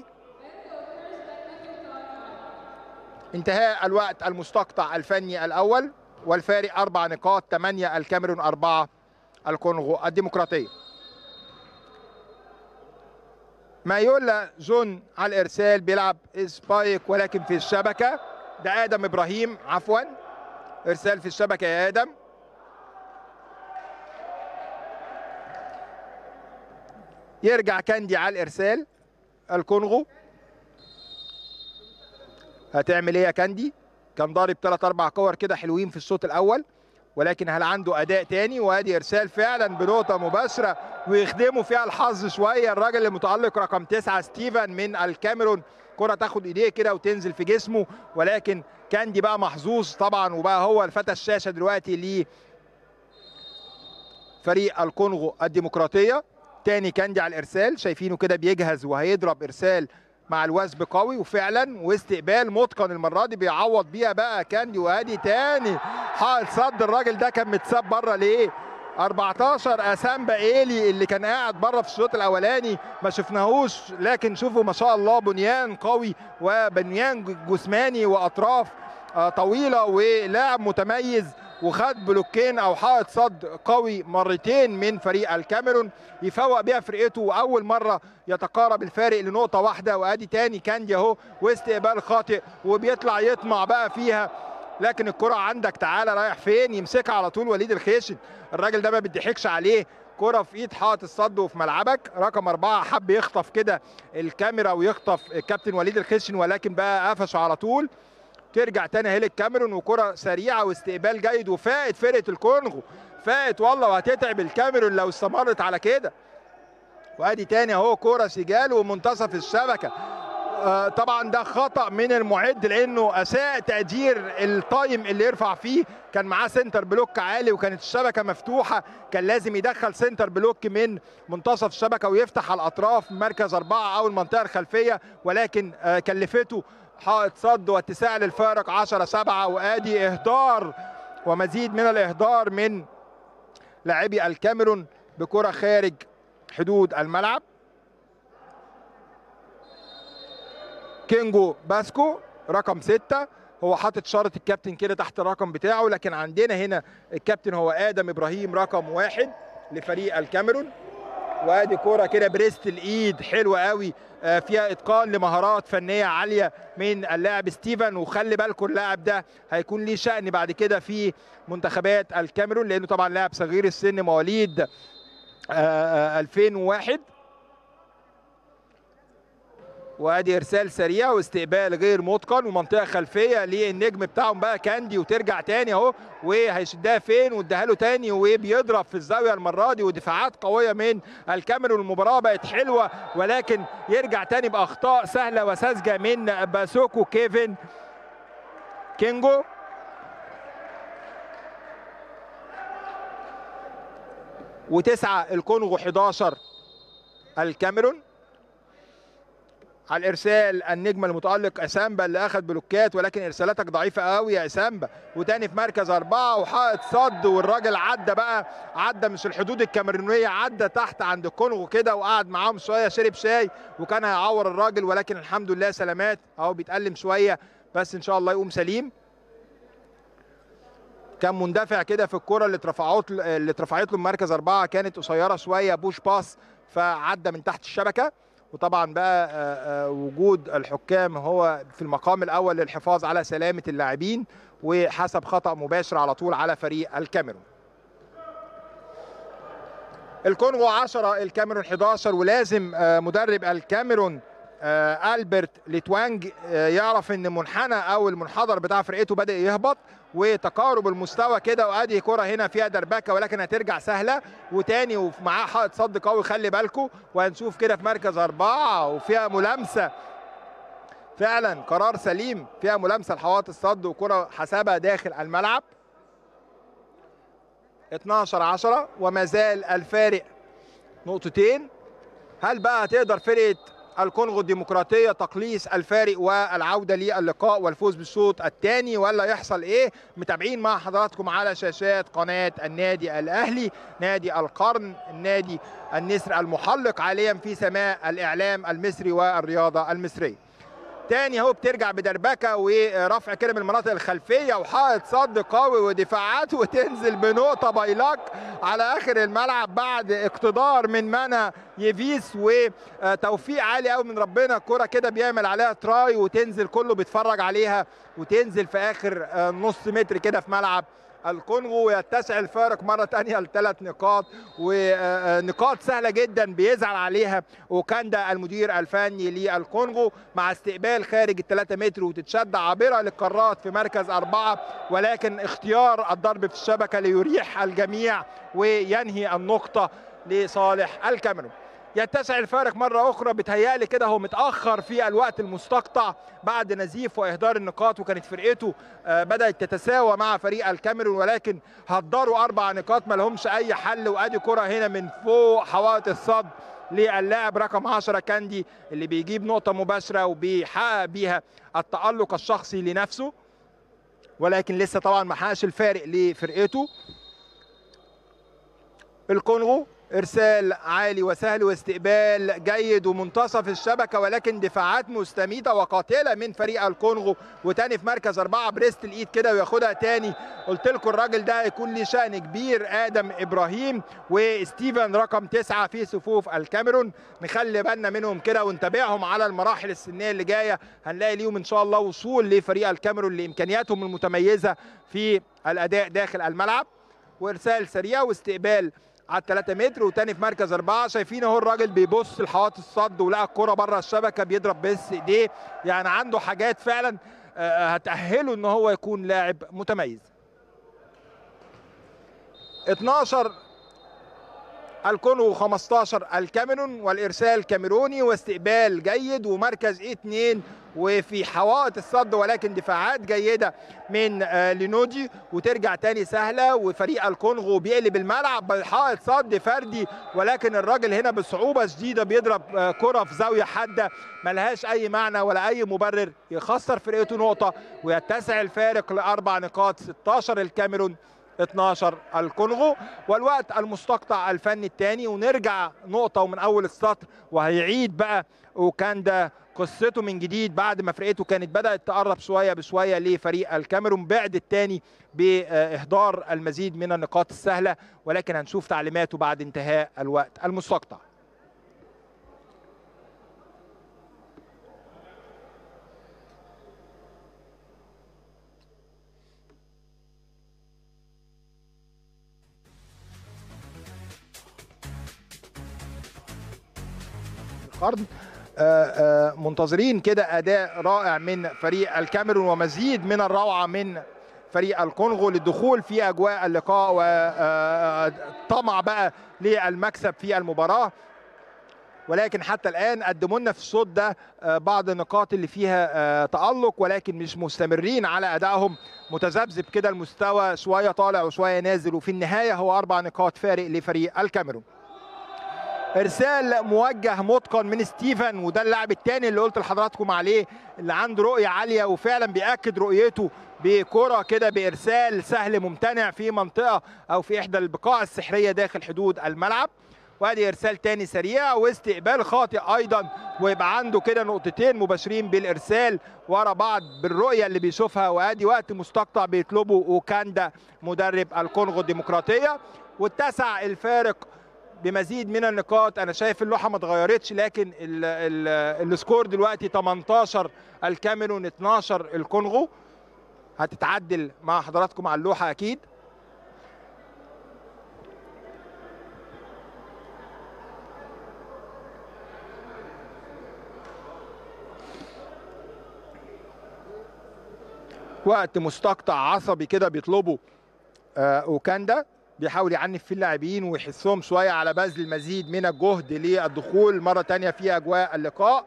انتهاء الوقت المستقطع الفني الاول والفارق اربع نقاط ثمانيه الكاميرون اربعه الكونغو الديمقراطيه مايولا جون على الارسال بيلعب سبايك ولكن في الشبكه ده ادم ابراهيم عفوا ارسال في الشبكه يا ادم يرجع كاندي على الارسال الكونغو هتعمل ايه يا كاندي كان ضارب ثلاث اربع كور كده حلوين في الشوط الاول ولكن هل عنده اداء تاني وادي ارسال فعلا بنقطه مباشره ويخدموا فيها الحظ شويه الراجل المتالق رقم تسعة ستيفن من الكاميرون كره تاخد ايديه كده وتنزل في جسمه ولكن كاندي بقى محظوظ طبعا وبقى هو الفتى الشاشه دلوقتي ل فريق الكونغو الديمقراطيه تاني كاندي على الارسال شايفينه كده بيجهز وهيضرب ارسال مع الوثب قوي وفعلا واستقبال متقن المره دي بيعوض بيها بقى كاندي وادي تاني حائط صد الراجل ده كان متساب بره ليه 14 اسامبا ايلي اللي كان قاعد بره في الشوط الاولاني ما شفناهوش لكن شوفوا ما شاء الله بنيان قوي وبنيان جسماني واطراف طويله ولاعب متميز وخد بلوكين او حائط صد قوي مرتين من فريق الكاميرون يفوق بيها فرقته واول مره يتقارب الفارق لنقطه واحده وادي تاني كاندي اهو واستقبال خاطئ وبيطلع يطمع بقى فيها لكن الكره عندك تعالى رايح فين يمسكها على طول وليد الخيشن الراجل ده ما بيضحكش عليه كرة في ايد حائط الصد وفي ملعبك رقم أربعة حب يخطف كده الكاميرا ويخطف الكابتن وليد الخشن ولكن بقى قفشه على طول ترجع تاني اهي للكاميرون وكرة سريعة واستقبال جيد وفائت فرقة الكونغو فائت والله وهتتعب الكاميرون لو استمرت على كده وادي تاني اهو كرة سجال ومنتصف الشبكة آه طبعا ده خطا من المعد لانه اساء تقدير التايم اللي يرفع فيه كان معاه سنتر بلوك عالي وكانت الشبكه مفتوحه كان لازم يدخل سنتر بلوك من منتصف الشبكه ويفتح على الاطراف مركز اربعه او المنطقه الخلفيه ولكن آه كلفته حائط صد واتساع للفارق 10 7 وادي اهدار ومزيد من الاهدار من لاعبي الكاميرون بكره خارج حدود الملعب كينجو باسكو رقم ستة هو حاطط شارة الكابتن كده تحت الرقم بتاعه لكن عندنا هنا الكابتن هو آدم إبراهيم رقم واحد لفريق الكاميرون وادي كوره كده بريست الايد حلوه قوي فيها اتقان لمهارات فنيه عاليه من اللاعب ستيفن وخلي بالكم اللاعب ده هيكون ليه شأن بعد كده في منتخبات الكاميرون لانه طبعا لاعب صغير السن مواليد 2001 وادي ارسال سريع واستقبال غير متقن ومنطقه خلفيه للنجم بتاعهم بقى كاندي وترجع تاني اهو وهيشدها فين واداها له تاني وبيضرب في الزاويه المره دي ودفاعات قويه من الكاميرون المباراه بقت حلوه ولكن يرجع تاني باخطاء سهله وساذجه من باسوكو كيفن كينجو وتسعة الكونغو 11 الكاميرون على الارسال النجم المتالق اسامبا اللي اخذ بلوكات ولكن ارسالاتك ضعيفه قوي يا اسامبا وتاني في مركز اربعه وحائط صد والراجل عدى بقى عدى مش الحدود الكاميرونيه عدى تحت عند الكونغو كده وقعد معاهم شويه شرب شاي وكان هيعور الراجل ولكن الحمد لله سلامات اهو بيتألم شويه بس ان شاء الله يقوم سليم كان مندفع كده في الكرة اللي اترفعت اللي اترفعت له من مركز أربعة كانت قصيرة شوية بوش باس فعدى من تحت الشبكة وطبعا بقى وجود الحكام هو في المقام الاول للحفاظ على سلامه اللاعبين وحسب خطا مباشر على طول على فريق الكاميرون الكونغو 10 الكاميرون 11 ولازم مدرب الكاميرون البرت ليتوانج يعرف ان منحنى او المنحدر بتاع فرقته بدا يهبط وتقارب المستوى كده وادي كره هنا فيها دربكه ولكن هترجع سهله وتاني ومعاه حائط صد قوي خلي بالكم وهنشوف كده في مركز اربعه وفيها ملامسه فعلا قرار سليم فيها ملامسه لحوائط الصد وكره حسبها داخل الملعب 12 10 وما زال الفارق نقطتين هل بقى هتقدر فرقه الكونغو الديمقراطيه تقليص الفارق والعوده للقاء والفوز بالشوط الثاني ولا يحصل ايه متابعين مع حضراتكم على شاشات قناه النادي الاهلي نادي القرن النادي النسر المحلق عاليا في سماء الاعلام المصري والرياضه المصريه تاني اهو بترجع بدربكه ورفع كده من المناطق الخلفيه وحائط صد قوي ودفاعات وتنزل بنقطه بايلاك على اخر الملعب بعد اقتدار من منى يفيس وتوفيق عالي قوي من ربنا الكره كده بيعمل عليها تراي وتنزل كله بيتفرج عليها وتنزل في اخر نص متر كده في ملعب الكونغو ويتسع الفارق مرة تانية لثلاث نقاط ونقاط سهلة جدا بيزعل عليها وكاندا المدير الفني للكونغو مع استقبال خارج الثلاثة متر وتتشد عابرة للقارات في مركز أربعة ولكن اختيار الضرب في الشبكة ليريح الجميع وينهي النقطة لصالح الكاميرون يتسع الفارق مرة أخرى بتهيألي كده هو متأخر في الوقت المستقطع بعد نزيف وإهدار النقاط وكانت فرقته بدأت تتساوى مع فريق الكاميرون ولكن هدروا أربع نقاط ما لهمش أي حل وأدي كرة هنا من فوق حوائط الصد للاعب رقم 10 كاندي اللي بيجيب نقطة مباشرة وبيحقق بيها التألق الشخصي لنفسه ولكن لسه طبعا ما حققش الفارق لفرقته الكونغو ارسال عالي وسهل واستقبال جيد ومنتصف الشبكه ولكن دفاعات مستميته وقاتله من فريق الكونغو وتاني في مركز اربعه بريست الايد كده وياخدها تاني قلت لكم الراجل ده هيكون ليه شان كبير ادم ابراهيم وستيفن رقم تسعه في صفوف الكاميرون نخلي بالنا منهم كده ونتابعهم على المراحل السنيه اللي جايه هنلاقي ليهم ان شاء الله وصول لفريق الكاميرون لامكانياتهم المتميزه في الاداء داخل الملعب وارسال سريع واستقبال على 3 متر وتاني في مركز أربعة شايفين اهو الراجل بيبص لحوائط الصد ولقى الكرة بره الشبكة بيضرب بس ايديه يعني عنده حاجات فعلا هتأهله ان هو يكون لاعب متميز 12 الكونغو 15 الكاميرون والارسال كاميروني واستقبال جيد ومركز 2 وفي حوائط الصد ولكن دفاعات جيده من لينودي وترجع تاني سهله وفريق الكونغو بيقلب الملعب بحائط صد فردي ولكن الراجل هنا بصعوبه شديده بيضرب كره في زاويه حاده ملهاش اي معنى ولا اي مبرر يخسر فرقته نقطه ويتسع الفارق لاربع نقاط 16 الكاميرون 12 الكونغو والوقت المستقطع الفني الثاني ونرجع نقطه ومن اول السطر وهيعيد بقى وكاندا قصته من جديد بعد ما فرقته كانت بدات تقرب شويه بشويه لفريق الكاميرون بعد الثاني باهدار المزيد من النقاط السهله ولكن هنشوف تعليماته بعد انتهاء الوقت المستقطع القرن منتظرين كده اداء رائع من فريق الكاميرون ومزيد من الروعه من فريق الكونغو للدخول في اجواء اللقاء وطمع بقى للمكسب في المباراه ولكن حتى الان قدموا لنا في الشوط ده بعض النقاط اللي فيها تالق ولكن مش مستمرين على ادائهم متذبذب كده المستوى شويه طالع وشويه نازل وفي النهايه هو اربع نقاط فارق لفريق الكاميرون ارسال موجه متقن من ستيفن وده اللاعب الثاني اللي قلت لحضراتكم عليه اللي عنده رؤيه عاليه وفعلا بياكد رؤيته بكره كده بارسال سهل ممتنع في منطقه او في احدى البقاع السحريه داخل حدود الملعب وادي ارسال تاني سريع واستقبال خاطئ ايضا ويبقى عنده كده نقطتين مباشرين بالارسال ورا بعض بالرؤيه اللي بيشوفها وادي وقت مستقطع بيطلبه اوكاندا مدرب الكونغو الديمقراطيه واتسع الفارق بمزيد من النقاط انا شايف اللوحه ما اتغيرتش لكن ال ال السكور دلوقتي 18 الكاميرون 12 الكونغو هتتعدل مع حضراتكم على اللوحه اكيد وقت مستقطع عصبي كده بيطلبه آه اوكاندا بيحاول يعنف في اللاعبين ويحسهم شويه على بذل المزيد من الجهد للدخول مره تانية في اجواء اللقاء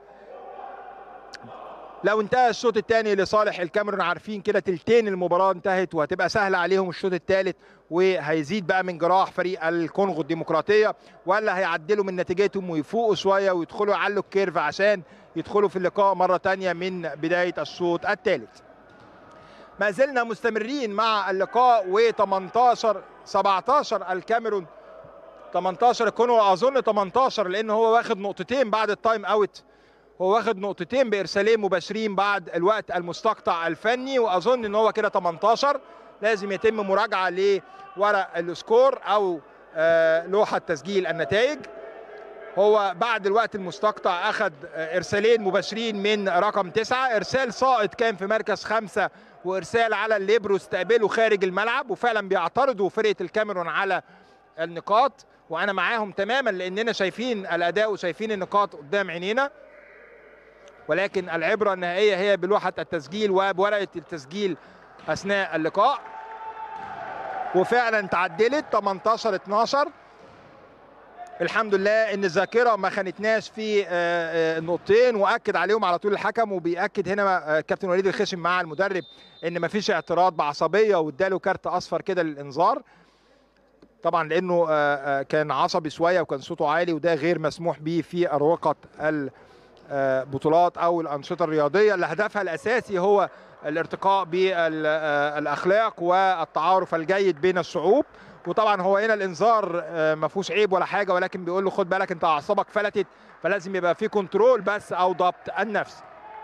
لو انتهى الشوط الثاني لصالح الكاميرون عارفين كده تلتين المباراه انتهت وهتبقى سهله عليهم الشوط الثالث وهيزيد بقى من جراح فريق الكونغو الديمقراطيه ولا هيعدلوا من نتيجتهم ويفوقوا شويه ويدخلوا يعلوا الكيرف عشان يدخلوا في اللقاء مره تانية من بدايه الشوط الثالث ما زلنا مستمرين مع اللقاء و18 17 الكاميرون 18 الكونغو اظن 18 لان هو واخد نقطتين بعد التايم اوت هو واخد نقطتين بارسالين مباشرين بعد الوقت المستقطع الفني واظن ان هو كده 18 لازم يتم مراجعه لورق السكور او لوحه تسجيل النتائج هو بعد الوقت المستقطع اخذ ارسالين مباشرين من رقم تسعة ارسال ساقط كان في مركز خمسة وارسال على الليبرو استقبله خارج الملعب وفعلا بيعترضوا فرقه الكاميرون على النقاط وانا معاهم تماما لاننا شايفين الاداء وشايفين النقاط قدام عينينا ولكن العبره النهائيه هي بلوحه التسجيل وبورقه التسجيل اثناء اللقاء وفعلا تعدلت 18 12 الحمد لله ان الذاكره ما خانتناش في النقطتين واكد عليهم على طول الحكم وبياكد هنا كابتن وليد الخشم مع المدرب ان ما فيش اعتراض بعصبيه واداله كارت اصفر كده للانذار طبعا لانه كان عصبي شويه وكان صوته عالي وده غير مسموح به في اروقه البطولات او الانشطه الرياضيه اللي هدفها الاساسي هو الارتقاء بالاخلاق والتعارف الجيد بين الشعوب وطبعا هو هنا الانذار ما فيهوش عيب ولا حاجه ولكن بيقول له خد بالك انت اعصابك فلتت فلازم يبقى في كنترول بس او ضبط النفس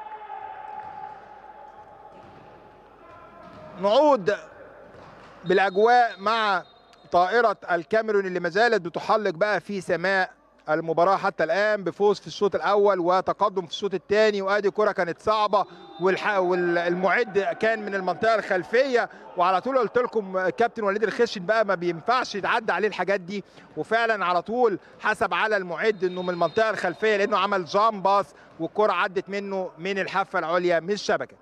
نعود بالاجواء مع طائره الكاميرون اللي ما زالت بتحلق بقى في سماء المباراة حتى الآن بفوز في الشوط الأول وتقدم في الشوط الثاني وأدي كرة كانت صعبة والح... والمعد كان من المنطقة الخلفية وعلى طول قلت لكم كابتن وليد الخشن بقى ما بينفعش يتعدى عليه الحاجات دي وفعلا على طول حسب على المعد انه من المنطقة الخلفية لأنه عمل جام باص والكرة عدت منه من الحافة العليا من الشبكة.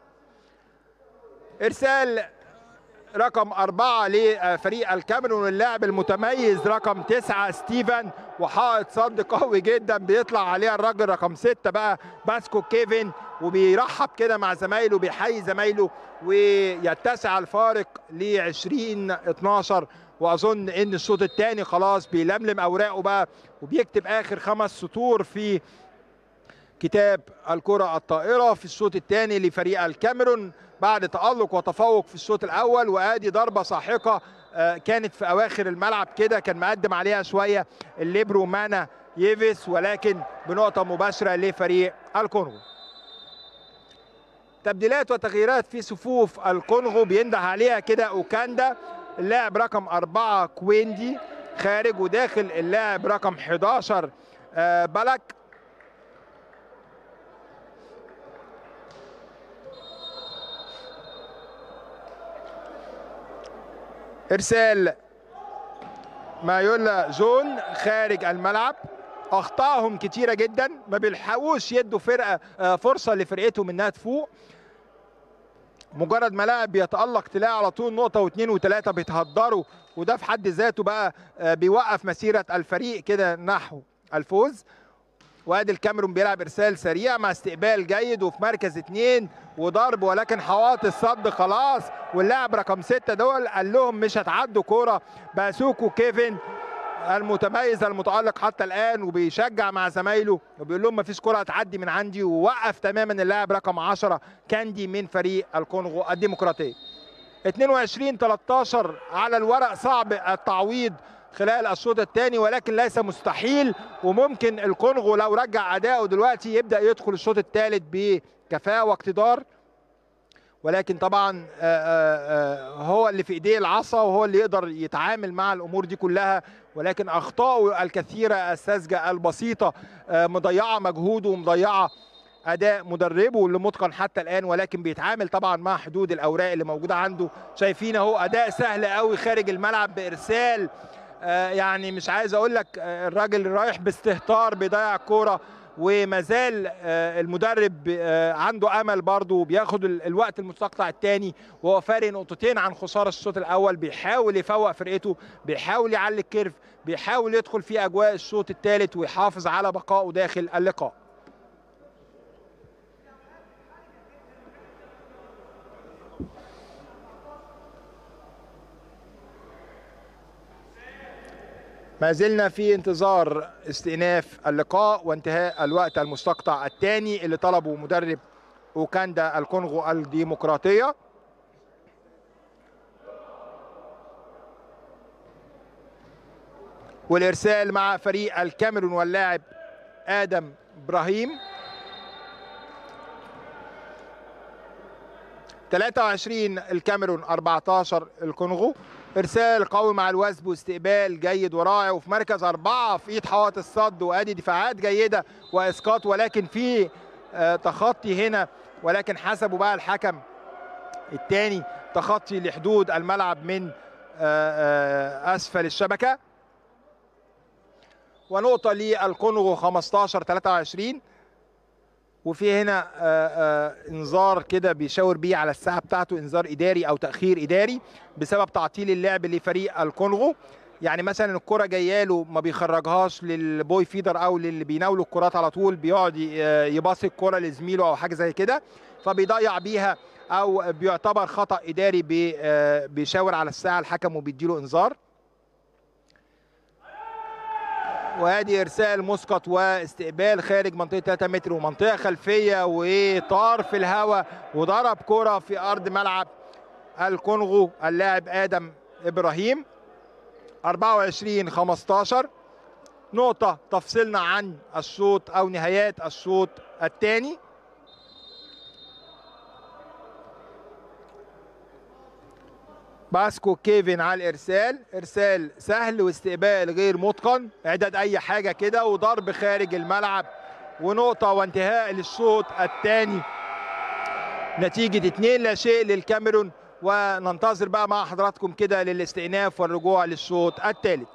إرسال رقم أربعة لفريق الكاميرون اللاعب المتميز رقم تسعة ستيفن وحائط صد قوي جدا بيطلع عليها الراجل رقم ستة بقى باسكو كيفن وبيرحب كده مع زمايله بيحيي زمايله ويتسع الفارق ل 20 12 واظن ان الشوط الثاني خلاص بيلملم اوراقه بقى وبيكتب اخر خمس سطور في كتاب الكرة الطائرة في الشوط الثاني لفريق الكاميرون بعد تألق وتفوق في الشوط الأول وآدي ضربة ساحقة كانت في أواخر الملعب كده كان مقدم عليها شوية الليبرو مانا ييفيس ولكن بنقطة مباشرة لفريق الكونغو تبديلات وتغييرات في صفوف الكونغو بينده عليها كده أوكاندا اللاعب رقم أربعة كويندي خارج وداخل اللاعب رقم 11 بلك ارسال مايولا جون خارج الملعب اخطائهم كتيره جدا ما بيلحقوش يدوا فرقه فرصه لفرقتهم انها تفوق مجرد ما لاعب بيتالق تلاقي على طول نقطه واثنين وثلاثه بيتهدروا وده في حد ذاته بقى بيوقف مسيره الفريق كده نحو الفوز وادي الكاميرون بيلعب ارسال سريع مع استقبال جيد وفي مركز اثنين وضرب ولكن حواط الصد خلاص واللاعب رقم ستة دول قال لهم مش هتعدوا كوره باسوكو كيفن المتميز المتألق حتى الآن وبيشجع مع زمايله وبيقول لهم مفيش كرة هتعدي من عندي ووقف تماما اللاعب رقم 10 كاندي من فريق الكونغو الديمقراطية 22 13 على الورق صعب التعويض خلال الشوط الثاني ولكن ليس مستحيل وممكن الكونغو لو رجع اداؤه دلوقتي يبدا يدخل الشوط الثالث بكفاءه واقتدار ولكن طبعا هو اللي في ايديه العصا وهو اللي يقدر يتعامل مع الامور دي كلها ولكن اخطائه الكثيره الساذجه البسيطه مضيعه مجهوده ومضيعه اداء مدربه اللي متقن حتى الان ولكن بيتعامل طبعا مع حدود الاوراق اللي موجوده عنده شايفين اهو اداء سهل قوي خارج الملعب بارسال يعني مش عايز اقول لك الراجل رايح باستهتار بيضيع الكوره وما زال المدرب عنده امل برضه وبياخد الوقت المستقطع الثاني وهو فارق نقطتين عن خساره الشوط الاول بيحاول يفوق فرقته بيحاول يعلي الكيرف بيحاول يدخل في اجواء الشوط الثالث ويحافظ على بقائه داخل اللقاء ما زلنا في انتظار استئناف اللقاء وانتهاء الوقت المستقطع الثاني اللي طلبه مدرب اوكاندا الكونغو الديمقراطيه والارسال مع فريق الكاميرون واللاعب ادم ابراهيم 23 الكاميرون 14 الكونغو ارسال قوي مع الوثب واستقبال جيد ورائع وفي مركز اربعه في ايد حوائط الصد وادي دفاعات جيده واسقاط ولكن في آه، تخطي هنا ولكن حسبوا بقى الحكم الثاني تخطي لحدود الملعب من آه، آه، اسفل الشبكه ونقطه للكونغو 15 23 وفي هنا آه، آه، انذار كده بيشاور بيه على الساعه بتاعته انذار اداري او تاخير اداري بسبب تعطيل اللعب لفريق الكونغو يعني مثلا الكره جايه له ما بيخرجهاش للبوي فيدر او للي بيناولوا الكرات على طول بيقعد ي- آه، يباصي الكره لزميله او حاجه زي كده فبيضيع بيها او بيعتبر خطا اداري بي- آه، بيشاور على الساعه الحكم وبيديله انذار وادي ارسال مسقط واستقبال خارج منطقه 3 متر ومنطقه خلفيه وطار في الهواء وضرب كره في ارض ملعب الكونغو اللاعب ادم ابراهيم 24 15 نقطه تفصلنا عن الشوط او نهايات الشوط الثاني باسكو كيفن على الارسال ارسال سهل واستقبال غير متقن اعداد اي حاجه كده وضرب خارج الملعب ونقطه وانتهاء للشوط الثاني نتيجه 2 لا شيء للكاميرون وننتظر بقى مع حضراتكم كده للاستئناف والرجوع للشوط الثالث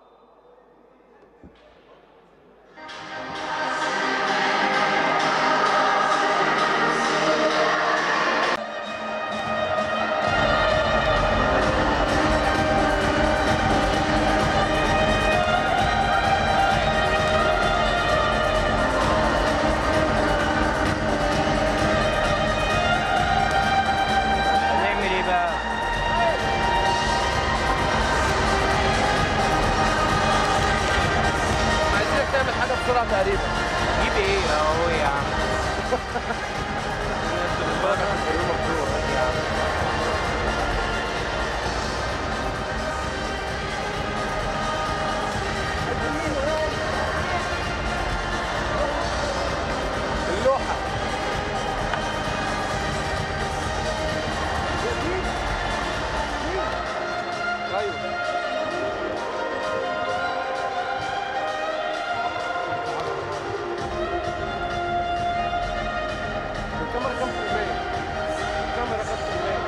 هنعمل ايه بقى؟ عايزينك تعمل حاجه بسرعه تقريبا جيب ايه اهو يا عم اللوحه ايوه الكاميرا كام في المية؟ الكاميرا كام في المية؟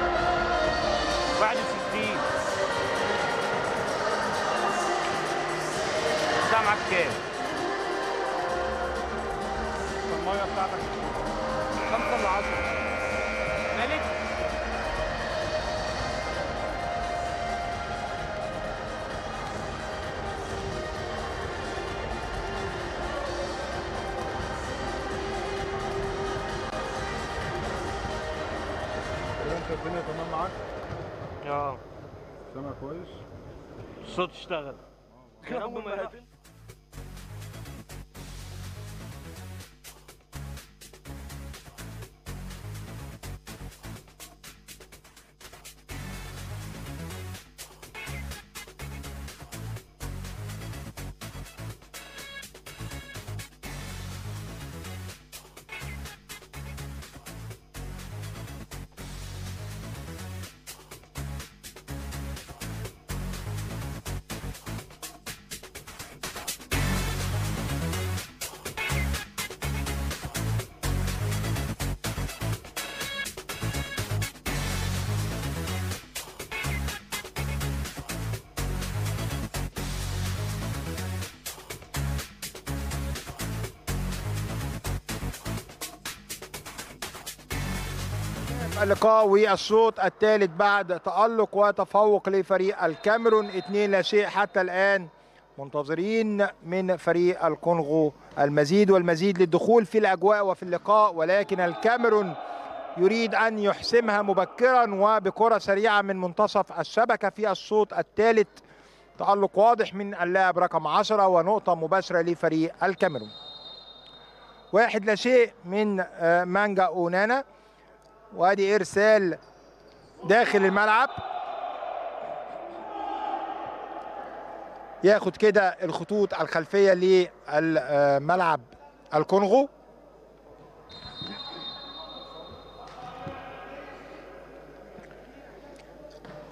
61 الساعة معاك كام؟ المية بتاعتك خمسة من عشرة مالك؟ انت الدنيا تمام معاك اه سامع كويس الصوت اشتغل يا رب ما يقفل. اللقاء والشوط الثالث بعد تألق وتفوق لفريق الكاميرون 2 لا شيء حتى الآن منتظرين من فريق الكونغو المزيد والمزيد للدخول في الأجواء وفي اللقاء ولكن الكاميرون يريد أن يحسمها مبكرا وبكرة سريعة من منتصف الشبكة في الشوط الثالث تألق واضح من اللاعب رقم 10 ونقطة مباشرة لفريق الكاميرون واحد لا شيء من آه، مانجا أونانا وادي ارسال داخل الملعب ياخد كده الخطوط الخلفيه للملعب الكونغو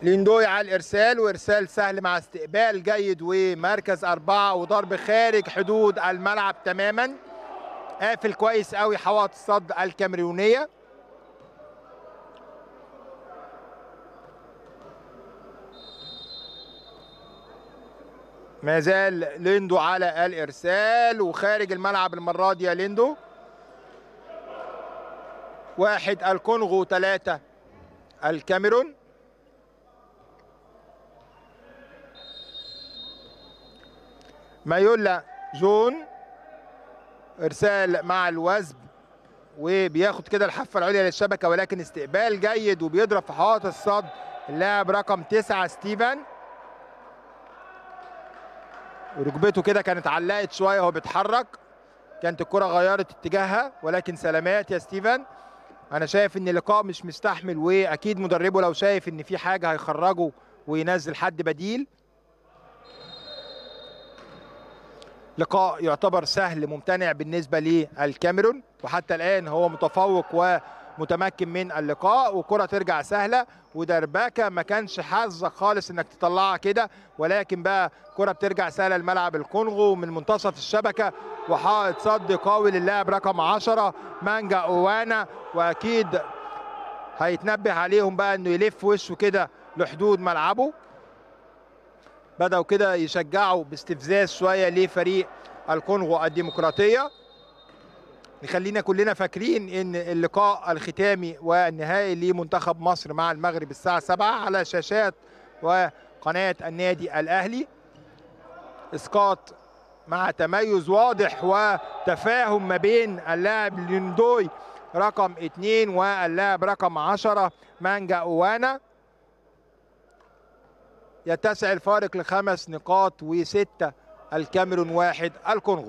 ليندوي على الارسال وارسال سهل مع استقبال جيد ومركز اربعه وضرب خارج حدود الملعب تماما قافل كويس قوي حوائط الصد الكاميرونيه ما زال ليندو على الارسال وخارج الملعب المره دي يا ليندو واحد الكونغو ثلاثة الكاميرون مايولا جون ارسال مع الوزب وبياخد كده الحافه العليا للشبكه ولكن استقبال جيد وبيضرب في حوائط الصد اللاعب رقم تسعة ستيفن ركبته كده كانت علقت شويه وهو بيتحرك كانت الكره غيرت اتجاهها ولكن سلامات يا ستيفن انا شايف ان اللقاء مش مستحمل واكيد مدربه لو شايف ان في حاجه هيخرجه وينزل حد بديل لقاء يعتبر سهل ممتنع بالنسبه للكاميرون وحتى الان هو متفوق ومتمكن من اللقاء وكره ترجع سهله ودربكه ما كانش حظك خالص انك تطلعها كده ولكن بقى كره بترجع سهله لملعب الكونغو من منتصف الشبكه وحائط صد قوي للاعب رقم 10 مانجا اوانا واكيد هيتنبه عليهم بقى انه يلف وشه كده لحدود ملعبه بدأوا كده يشجعوا باستفزاز شوية لفريق الكونغو الديمقراطية نخلينا كلنا فاكرين ان اللقاء الختامي والنهائي لمنتخب مصر مع المغرب الساعة 7 على شاشات وقناة النادي الأهلي اسقاط مع تميز واضح وتفاهم ما بين اللاعب ليندوي رقم اثنين واللاعب رقم عشرة مانجا أوانا يتسع الفارق لخمس نقاط وستة الكاميرون واحد الكونغو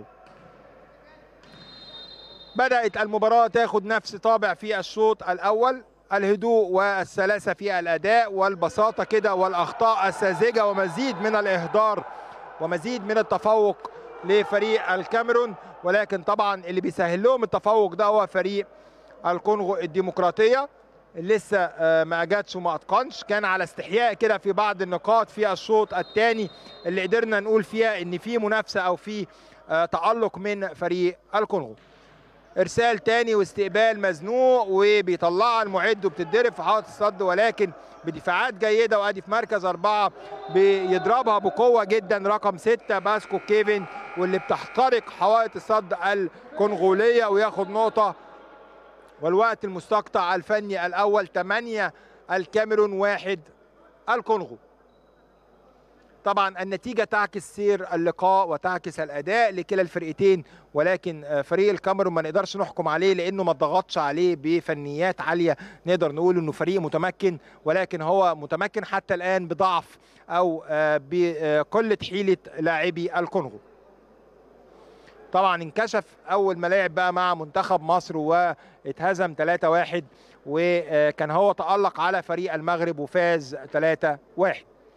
بدأت المباراة تاخد نفس طابع في الشوط الأول الهدوء والسلاسة في الأداء والبساطة كده والأخطاء الساذجة ومزيد من الإهدار ومزيد من التفوق لفريق الكاميرون ولكن طبعا اللي بيسهل لهم التفوق ده هو فريق الكونغو الديمقراطية لسه آه، ما اجتش وما اتقنش كان على استحياء كده في بعض النقاط في الشوط الثاني اللي قدرنا نقول فيها ان في منافسه او في آه، تالق من فريق الكونغو ارسال تاني واستقبال مزنوق وبيطلعها المعد وبتتضرب في حائط الصد ولكن بدفاعات جيده وادي في مركز اربعه بيضربها بقوه جدا رقم سته باسكو كيفن واللي بتخترق حوائط الصد الكونغوليه وياخد نقطه والوقت المستقطع الفني الأول 8 الكاميرون واحد الكونغو طبعا النتيجة تعكس سير اللقاء وتعكس الأداء لكلا الفرقتين ولكن آه، فريق الكاميرون ما نقدرش نحكم عليه لأنه ما ضغطش عليه بفنيات عالية نقدر نقول أنه فريق متمكن ولكن هو متمكن حتى الآن بضعف أو آه، بقلة حيلة لاعبي الكونغو طبعا انكشف اول ما لعب بقى مع منتخب مصر واتهزم 3-1 وكان هو تألق على فريق المغرب وفاز 3-1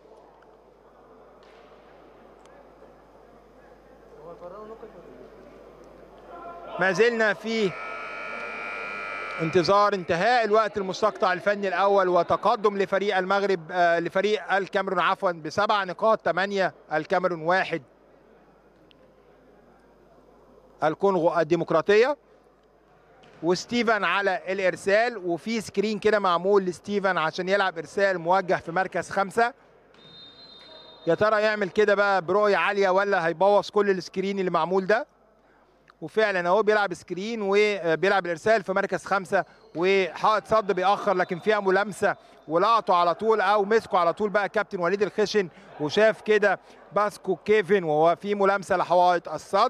ما زلنا في انتظار انتهاء الوقت المستقطع الفني الاول وتقدم لفريق المغرب آه، لفريق الكاميرون عفوا بسبع نقاط 8 الكاميرون واحد الكونغو الديمقراطية وستيفن على الإرسال وفي سكرين كده معمول لستيفن عشان يلعب إرسال موجه في مركز خمسة يا ترى يعمل كده بقى برؤية عالية ولا هيبوظ كل السكرين اللي معمول ده وفعلا هو بيلعب سكرين وبيلعب الارسال في مركز خمسه وحائط صد بيأخر لكن فيها ملامسه ولقطه على طول او مسكه على طول بقى كابتن وليد الخشن وشاف كده باسكو كيفن وهو في ملامسه لحوائط الصد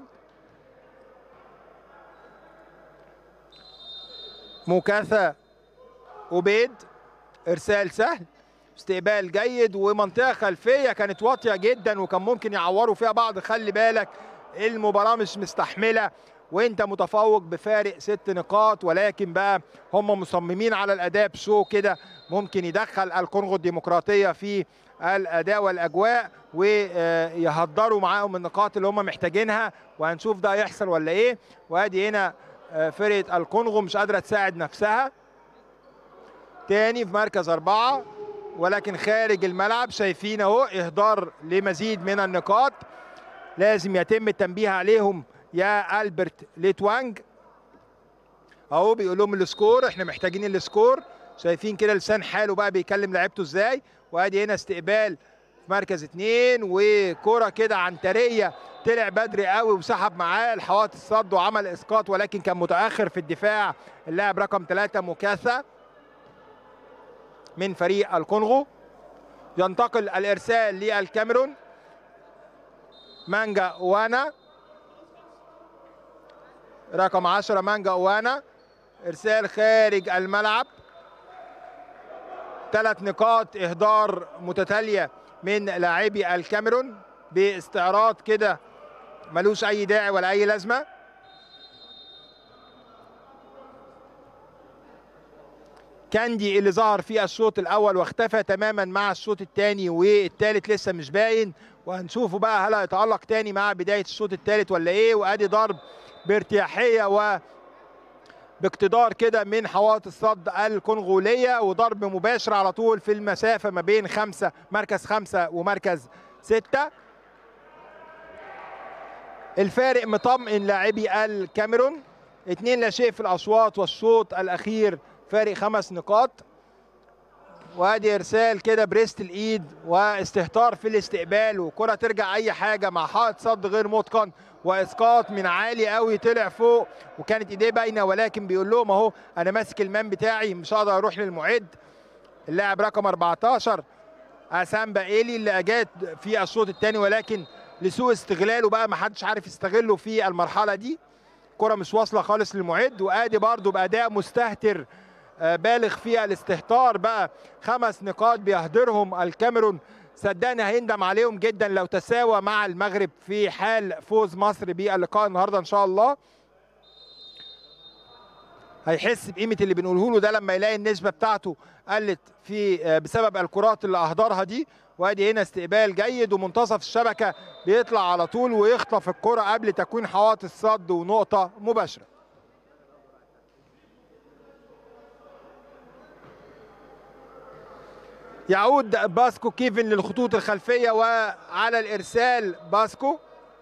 مكاثة أبيد إرسال سهل استقبال جيد ومنطقة خلفية كانت واطية جدا وكان ممكن يعوروا فيها بعض خلي بالك المباراة مش مستحملة وانت متفوق بفارق ست نقاط ولكن بقى هم مصممين على الاداء بشو كده ممكن يدخل الكونغو الديمقراطيه في الاداء والاجواء ويهدروا معاهم النقاط اللي هم محتاجينها وهنشوف ده يحصل ولا ايه وادي هنا آه، فرقه الكونغو مش قادره تساعد نفسها تاني في مركز اربعه ولكن خارج الملعب شايفين اهو اهدار لمزيد من النقاط لازم يتم التنبيه عليهم يا البرت ليتوانج اهو بيقول لهم السكور احنا محتاجين السكور شايفين كده لسان حاله بقى بيكلم لعيبته ازاي وادي هنا استقبال في مركز اتنين وكرة كده عنترية طلع بدري قوي وسحب معاه الحوائط الصد وعمل اسقاط ولكن كان متاخر في الدفاع اللاعب رقم ثلاثة مكاثا من فريق الكونغو ينتقل الارسال للكاميرون مانجا وانا رقم 10 مانجا وانا ارسال خارج الملعب ثلاث نقاط اهدار متتاليه من لاعبي الكاميرون باستعراض كده ملوش اي داعي ولا اي لازمه كاندي اللي ظهر في الشوط الاول واختفى تماما مع الشوط الثاني والثالث لسه مش باين وهنشوفه بقى هل هيتالق تاني مع بدايه الشوط الثالث ولا ايه وادي ضرب بارتياحيه و باقتدار كده من حوائط الصد الكونغوليه وضرب مباشر على طول في المسافه ما بين خمسه مركز خمسه ومركز سته الفارق مطمئن لاعبي الكاميرون اتنين لا شيء في الاشواط والشوط الاخير فارق خمس نقاط وادي ارسال كده بريست الايد واستهتار في الاستقبال وكره ترجع اي حاجه مع حائط صد غير متقن واسقاط من عالي قوي طلع فوق وكانت ايديه باينه ولكن بيقول لهم اهو انا ماسك المان بتاعي مش هقدر اروح للمعد اللاعب رقم 14 اسامبا ايلي اللي اجاد في الشوط الثاني ولكن لسوء استغلاله بقى ما حدش عارف يستغله في المرحله دي كره مش واصله خالص للمعد وادي برده باداء مستهتر بالغ في الاستهتار بقى خمس نقاط بيهدرهم الكاميرون صدقني هيندم عليهم جدا لو تساوى مع المغرب في حال فوز مصر باللقاء النهارده ان شاء الله هيحس بقيمه اللي بنقوله له ده لما يلاقي النسبه بتاعته قلت في بسبب الكرات اللي اهدرها دي وادي هنا استقبال جيد ومنتصف الشبكه بيطلع على طول ويخطف الكره قبل تكوين حوائط الصد ونقطه مباشره يعود باسكو كيفن للخطوط الخلفية وعلى الإرسال باسكو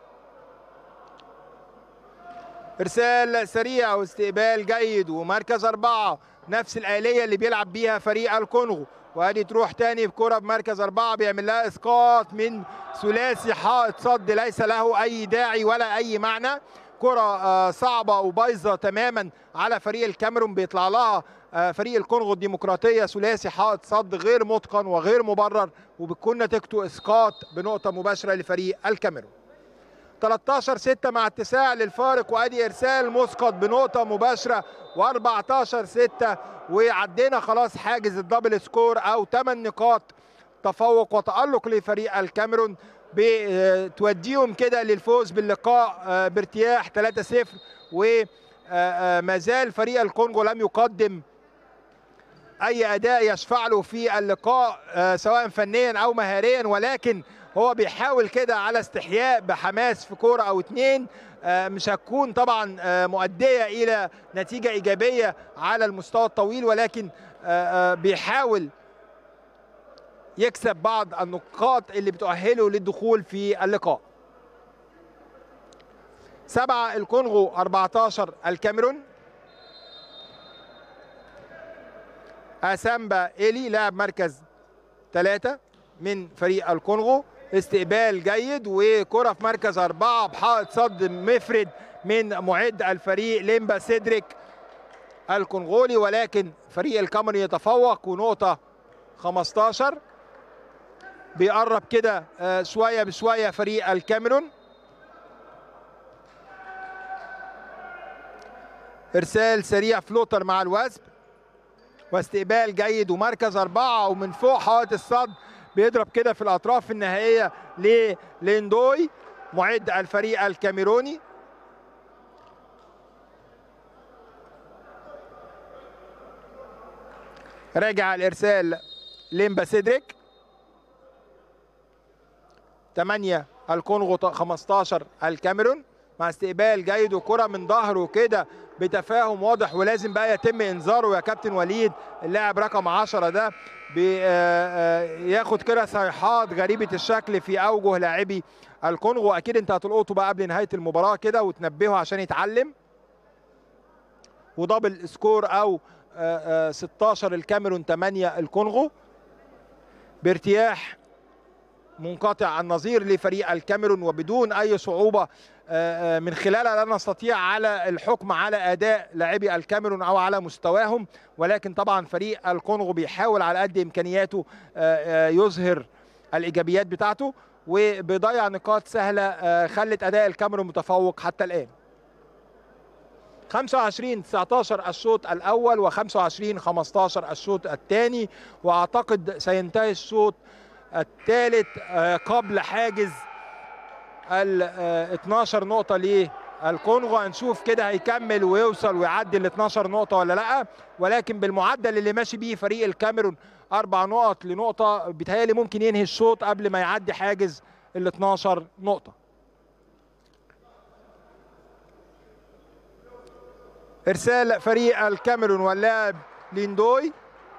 إرسال سريع واستقبال جيد ومركز أربعة نفس الآلية اللي بيلعب بيها فريق الكونغو وادي تروح تاني بكرة بمركز أربعة بيعمل لها إسقاط من ثلاثي حائط صد ليس له أي داعي ولا أي معنى كرة صعبة وبايظة تماما على فريق الكاميرون بيطلع لها فريق الكونغو الديمقراطيه ثلاثي حائط صد غير متقن وغير مبرر وبتكون نتيجته اسقاط بنقطه مباشره لفريق الكاميرون 13 6 مع اتساع للفارق وادي ارسال مسقط بنقطه مباشره و14 6 وعدينا خلاص حاجز الدبل سكور او 8 نقاط تفوق وتالق لفريق الكاميرون بتوديهم كده للفوز باللقاء بارتياح 3-0 وما زال فريق الكونغو لم يقدم اي اداء يشفع له في اللقاء سواء فنيا او مهاريا ولكن هو بيحاول كده على استحياء بحماس في كوره او اتنين مش هتكون طبعا مؤديه الى نتيجه ايجابيه على المستوى الطويل ولكن بيحاول يكسب بعض النقاط اللي بتؤهله للدخول في اللقاء سبعة الكونغو 14 الكاميرون اسامبا ايلي لاعب مركز ثلاثة من فريق الكونغو استقبال جيد وكرة في مركز أربعة بحائط صد مفرد من معد الفريق ليمبا سيدريك الكونغولي ولكن فريق الكاميرون يتفوق ونقطة 15 بيقرب كده شوية بشوية فريق الكاميرون ارسال سريع فلوتر مع الوثب واستقبال جيد ومركز أربعة ومن فوق حائط الصد بيضرب كده في الأطراف النهائية لليندوي معد الفريق الكاميروني راجع الإرسال ليمبا سيدريك 8 الكونغو 15 الكاميرون مع استقبال جيد وكرة من ظهره كده بتفاهم واضح ولازم بقى يتم انذاره يا كابتن وليد اللاعب رقم 10 ده بياخد كده صيحات غريبه الشكل في اوجه لاعبي الكونغو اكيد انت هتلقطه بقى قبل نهايه المباراه كده وتنبهه عشان يتعلم ودبل سكور او آه، آه، 16 الكاميرون 8 الكونغو بارتياح منقطع النظير لفريق الكاميرون وبدون اي صعوبه آه، آه، من خلالها لا نستطيع على الحكم على اداء لاعبي الكاميرون او على مستواهم ولكن طبعا فريق الكونغو بيحاول على قد امكانياته آه، آه، يظهر الايجابيات بتاعته وبيضيع نقاط سهله آه، خلت اداء الكاميرون متفوق حتى الان 25 19 الشوط الاول و25 15 الشوط الثاني واعتقد سينتهي الشوط الثالث آه، قبل حاجز ال آه، 12 نقطة للكونغو هنشوف كده هيكمل ويوصل ويعدي ال 12 نقطة ولا لا ولكن بالمعدل اللي ماشي بيه فريق الكاميرون أربع نقط لنقطة بيتهيألي ممكن ينهي الشوط قبل ما يعدي حاجز ال 12 نقطة إرسال فريق الكاميرون واللاعب ليندوي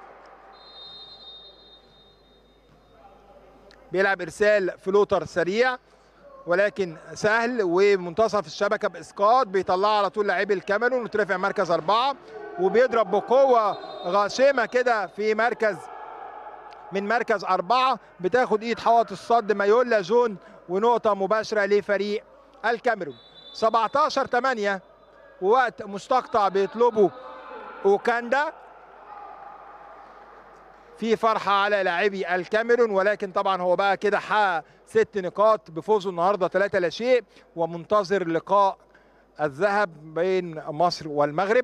بيلعب ارسال فلوتر سريع ولكن سهل ومنتصف الشبكه باسقاط بيطلعها على طول لاعبي الكاميرون وترفع مركز اربعه وبيضرب بقوه غاشمه كده في مركز من مركز اربعه بتاخد ايد حوط الصد مايولا جون ونقطه مباشره لفريق الكاميرون 17 8 ووقت مستقطع بيطلبه اوكاندا في فرحة على لاعبي الكاميرون ولكن طبعا هو بقى كده حقق ست نقاط بفوزه النهارده ثلاثة لا شيء ومنتظر لقاء الذهب بين مصر والمغرب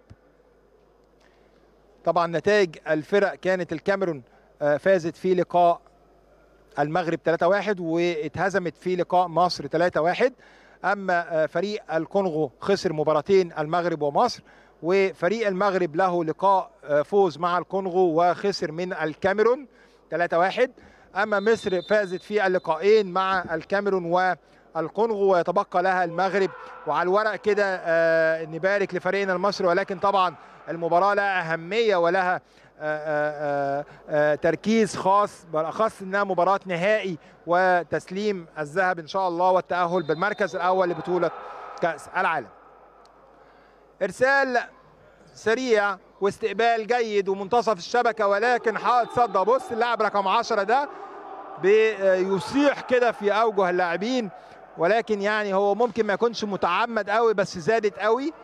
طبعا نتائج الفرق كانت الكاميرون آه، فازت في لقاء المغرب 3-1 واتهزمت في لقاء مصر 3-1 اما آه، فريق الكونغو خسر مباراتين المغرب ومصر وفريق المغرب له لقاء آه، فوز مع الكونغو وخسر من الكاميرون 3-1 اما مصر فازت في اللقاءين مع الكاميرون والكونغو ويتبقى لها المغرب وعلى الورق كده آه، نبارك لفريقنا المصري ولكن طبعا المباراه لها اهميه ولها آه، آه، آه، تركيز خاص بالاخص انها مباراه نهائي وتسليم الذهب ان شاء الله والتاهل بالمركز الاول لبطوله كاس العالم ارسال سريع واستقبال جيد ومنتصف الشبكه ولكن حائط صد بص اللاعب رقم 10 ده بيصيح كده في اوجه اللاعبين ولكن يعني هو ممكن ما يكونش متعمد قوي بس زادت قوي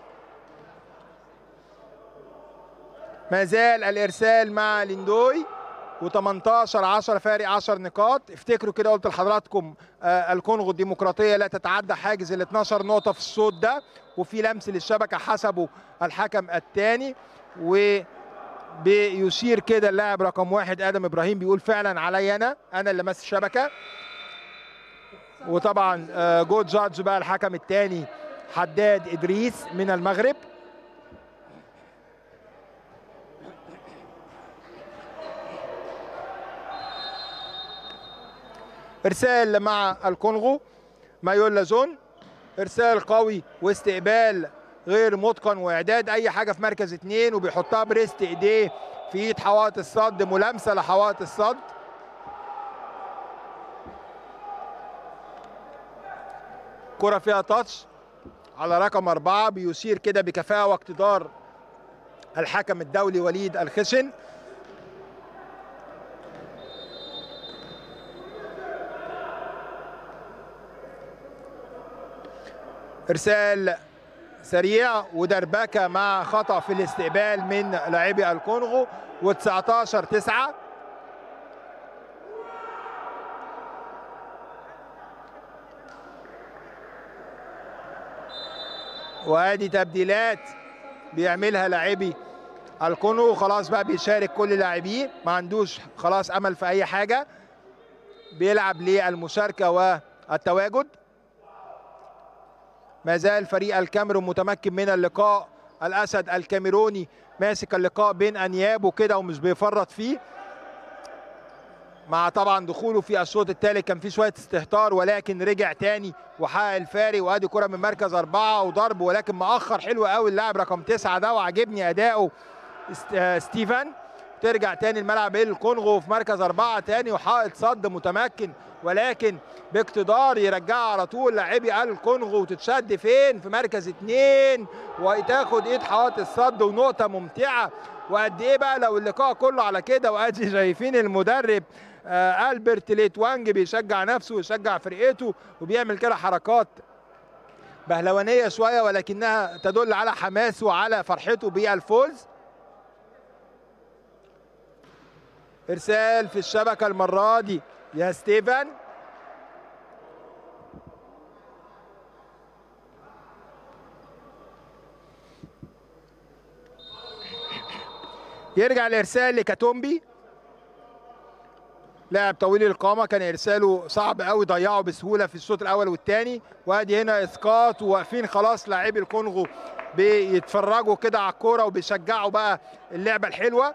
ما زال الارسال مع ليندوي و18 10 فارق 10 نقاط افتكروا كده قلت لحضراتكم آه الكونغو الديمقراطيه لا تتعدى حاجز ال 12 نقطه في الصوت ده وفي لمس للشبكه حسبه الحكم الثاني و بيشير كده اللاعب رقم واحد ادم ابراهيم بيقول فعلا عليا انا انا اللي ماسك الشبكه وطبعا آه جود جادج بقى الحكم الثاني حداد ادريس من المغرب ارسال مع الكونغو مايولا زون ارسال قوي واستقبال غير متقن واعداد اي حاجه في مركز اثنين وبيحطها بريست ايديه في ايد حوائط الصد ملامسه لحوائط الصد كرة فيها تاتش على رقم أربعة بيشير كده بكفاءة واقتدار الحكم الدولي وليد الخشن ارسال سريع ودربكه مع خطا في الاستقبال من لاعبي الكونغو و19 9 وادي تبديلات بيعملها لاعبي الكونغو خلاص بقى بيشارك كل لاعبيه ما عندوش خلاص امل في اي حاجه بيلعب للمشاركه والتواجد ما زال فريق الكاميرون متمكن من اللقاء الاسد الكاميروني ماسك اللقاء بين انيابه كده ومش بيفرط فيه مع طبعا دخوله في الشوط الثالث كان في شويه استهتار ولكن رجع تاني وحقق الفارق وادي كره من مركز اربعه وضرب ولكن مأخر حلو قوي اللاعب رقم تسعه ده وعجبني اداؤه ستيفن ترجع تاني الملعب الكونغو في مركز أربعة تاني وحائط صد متمكن ولكن باقتدار يرجعها على طول لاعبي الكونغو وتتشد فين في مركز اتنين وتاخد ايد حائط الصد ونقطة ممتعة وقد ايه بقى لو اللقاء كله على كده وادي شايفين المدرب آه البرت ليتوانج بيشجع نفسه ويشجع فرقته وبيعمل كده حركات بهلوانيه شويه ولكنها تدل على حماسه وعلى فرحته بالفوز ارسال في الشبكه المره دي يا ستيفن يرجع الارسال لكاتومبي لاعب طويل القامه كان ارساله صعب قوي ضيعه بسهوله في الشوط الاول والثاني وادي هنا اسقاط وواقفين خلاص لاعبي الكونغو بيتفرجوا كده على الكوره وبيشجعوا بقى اللعبه الحلوه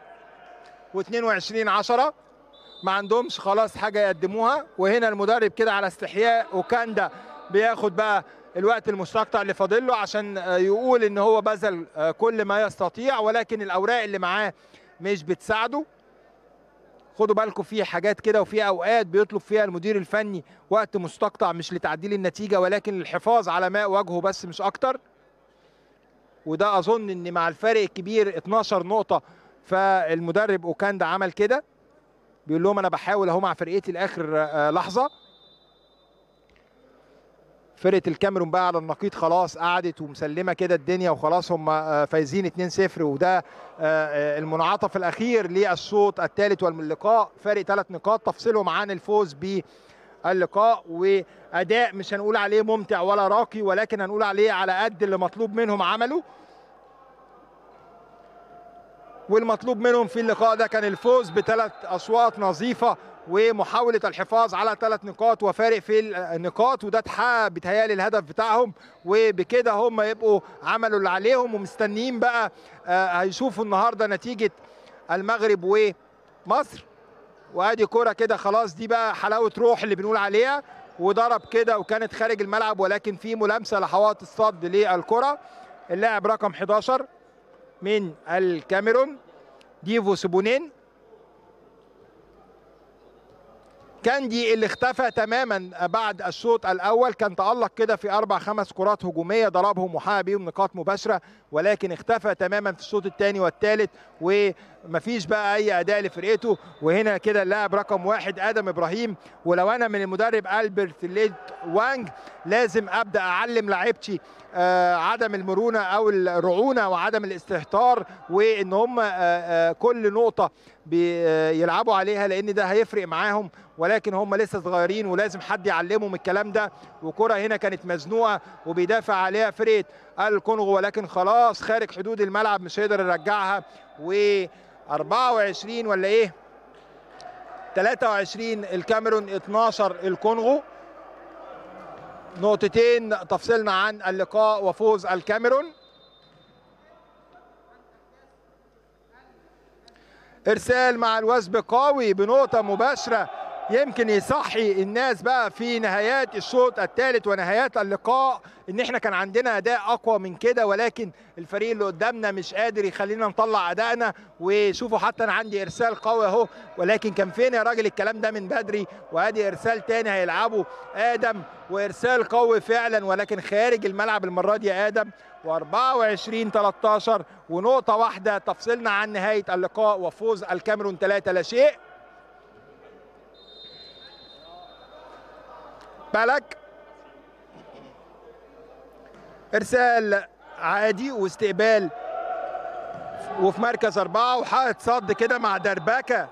و22 10 ما عندهمش خلاص حاجه يقدموها وهنا المدرب كده على استحياء وكاندا بياخد بقى الوقت المستقطع اللي فاضل له عشان يقول ان هو بذل كل ما يستطيع ولكن الاوراق اللي معاه مش بتساعده خدوا بالكم في حاجات كده وفي اوقات بيطلب فيها المدير الفني وقت مستقطع مش لتعديل النتيجه ولكن الحفاظ على ماء وجهه بس مش اكتر وده اظن ان مع الفارق الكبير 12 نقطه فالمدرب اوكاندا عمل كده بيقول لهم انا بحاول اهو مع فرقتي لاخر لحظه فرقه الكاميرون بقى على النقيض خلاص قعدت ومسلمه كده الدنيا وخلاص هم فايزين 2-0 وده المنعطف الاخير للشوط الثالث واللقاء فارق ثلاث نقاط تفصلهم عن الفوز باللقاء واداء مش هنقول عليه ممتع ولا راقي ولكن هنقول عليه على قد اللي مطلوب منهم عمله والمطلوب منهم في اللقاء ده كان الفوز بثلاث اشواط نظيفه ومحاولة الحفاظ على ثلاث نقاط وفارق في النقاط وده اتحقق بيتهيألي الهدف بتاعهم وبكده هم يبقوا عملوا اللي عليهم ومستنيين بقى هيشوفوا النهارده نتيجة المغرب ومصر وادي كرة كده خلاص دي بقى حلاوة روح اللي بنقول عليها وضرب كده وكانت خارج الملعب ولكن في ملامسة لحوائط الصد للكرة اللاعب رقم 11 من الكاميرون ديفو سبونين كاندي اللي اختفى تماما بعد الشوط الاول كان تالق كده في اربع خمس كرات هجوميه ضربهم وحقق بيهم نقاط مباشره ولكن اختفى تماما في الشوط الثاني والثالث ومفيش بقى اي اداء لفرقته وهنا كده اللاعب رقم واحد ادم ابراهيم ولو انا من المدرب البرت ليد وانج لازم ابدا اعلم لعيبتي آه عدم المرونه او الرعونه وعدم الاستهتار وان هم آه آه كل نقطه بيلعبوا عليها لان ده هيفرق معاهم ولكن هم لسه صغيرين ولازم حد يعلمهم الكلام ده وكره هنا كانت مزنوقه وبيدافع عليها فرقه الكونغو ولكن خلاص خارج حدود الملعب مش هيقدر يرجعها و 24 ولا ايه 23 الكاميرون 12 الكونغو نقطتين تفصلنا عن اللقاء وفوز الكاميرون ارسال مع الوثب قوي بنقطه مباشره يمكن يصحي الناس بقى في نهايات الشوط الثالث ونهايات اللقاء ان احنا كان عندنا اداء اقوى من كده ولكن الفريق اللي قدامنا مش قادر يخلينا نطلع ادائنا وشوفوا حتى انا عندي ارسال قوي اهو ولكن كان فين يا راجل الكلام ده من بدري وادي ارسال تاني هيلعبه ادم وارسال قوي فعلا ولكن خارج الملعب المره دي يا ادم و24 13 ونقطه واحده تفصلنا عن نهايه اللقاء وفوز الكاميرون 3 لا شيء بالك ارسال عادي واستقبال وفي مركز أربعة وحائط صد كده مع دربكة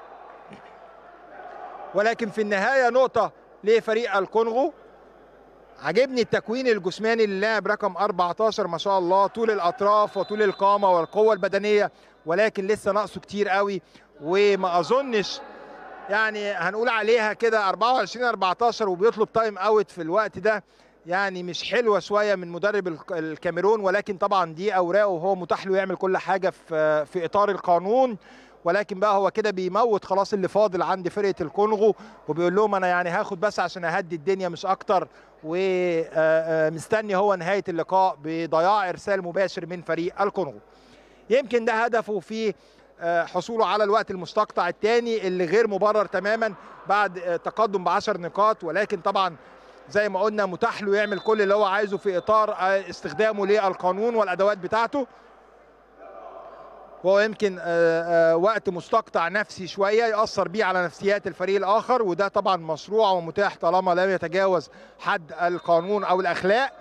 ولكن في النهاية نقطة لفريق الكونغو عجبني التكوين الجسماني للاعب رقم 14 ما شاء الله طول الأطراف وطول القامة والقوة البدنية ولكن لسه ناقصه كتير قوي وما أظنش يعني هنقول عليها كده 24 14 وبيطلب تايم اوت في الوقت ده يعني مش حلوه شويه من مدرب الكاميرون ولكن طبعا دي اوراقه وهو متاح له يعمل كل حاجه في في اطار القانون ولكن بقى هو كده بيموت خلاص اللي فاضل عند فرقه الكونغو وبيقول لهم انا يعني هاخد بس عشان اهدي الدنيا مش اكتر ومستني هو نهايه اللقاء بضياع ارسال مباشر من فريق الكونغو يمكن ده هدفه في آه، حصوله على الوقت المستقطع الثاني اللي غير مبرر تماما بعد آه، تقدم بعشر نقاط ولكن طبعا زي ما قلنا متاح له يعمل كل اللي هو عايزه في اطار آه، استخدامه للقانون والادوات بتاعته وهو يمكن آه، آه، وقت مستقطع نفسي شويه ياثر بيه على نفسيات الفريق الاخر وده طبعا مشروع ومتاح طالما لم يتجاوز حد القانون او الاخلاق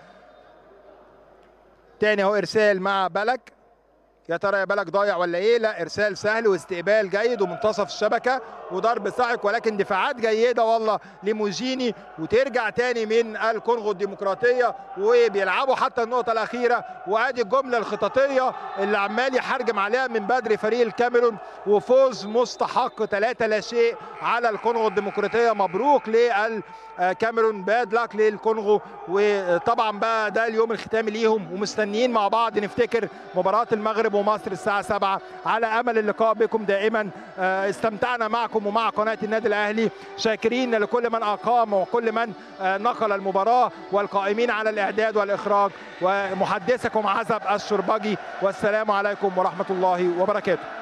تاني اهو ارسال مع بلك يا ترى يا بلك ضايع ولا ايه لا ارسال سهل واستقبال جيد ومنتصف الشبكه وضرب صاعق ولكن دفاعات جيده والله لموجيني وترجع تاني من الكونغو الديمقراطيه وبيلعبوا حتى النقطه الاخيره وادي الجمله الخططيه اللي عمال يحرجم عليها من بدري فريق الكاميرون وفوز مستحق 3 لا شيء على الكونغو الديمقراطيه مبروك للكاميرون باد لاك للكونغو وطبعا بقى ده اليوم الختامي ليهم ومستنيين مع بعض نفتكر مباراه المغرب ومصر الساعه 7 على امل اللقاء بكم دائما آه، استمتعنا معكم ومع قناه النادي الاهلي شاكرين لكل من اقام وكل من آه، نقل المباراه والقائمين على الاعداد والاخراج ومحدثكم عزب الشربجي والسلام عليكم ورحمه الله وبركاته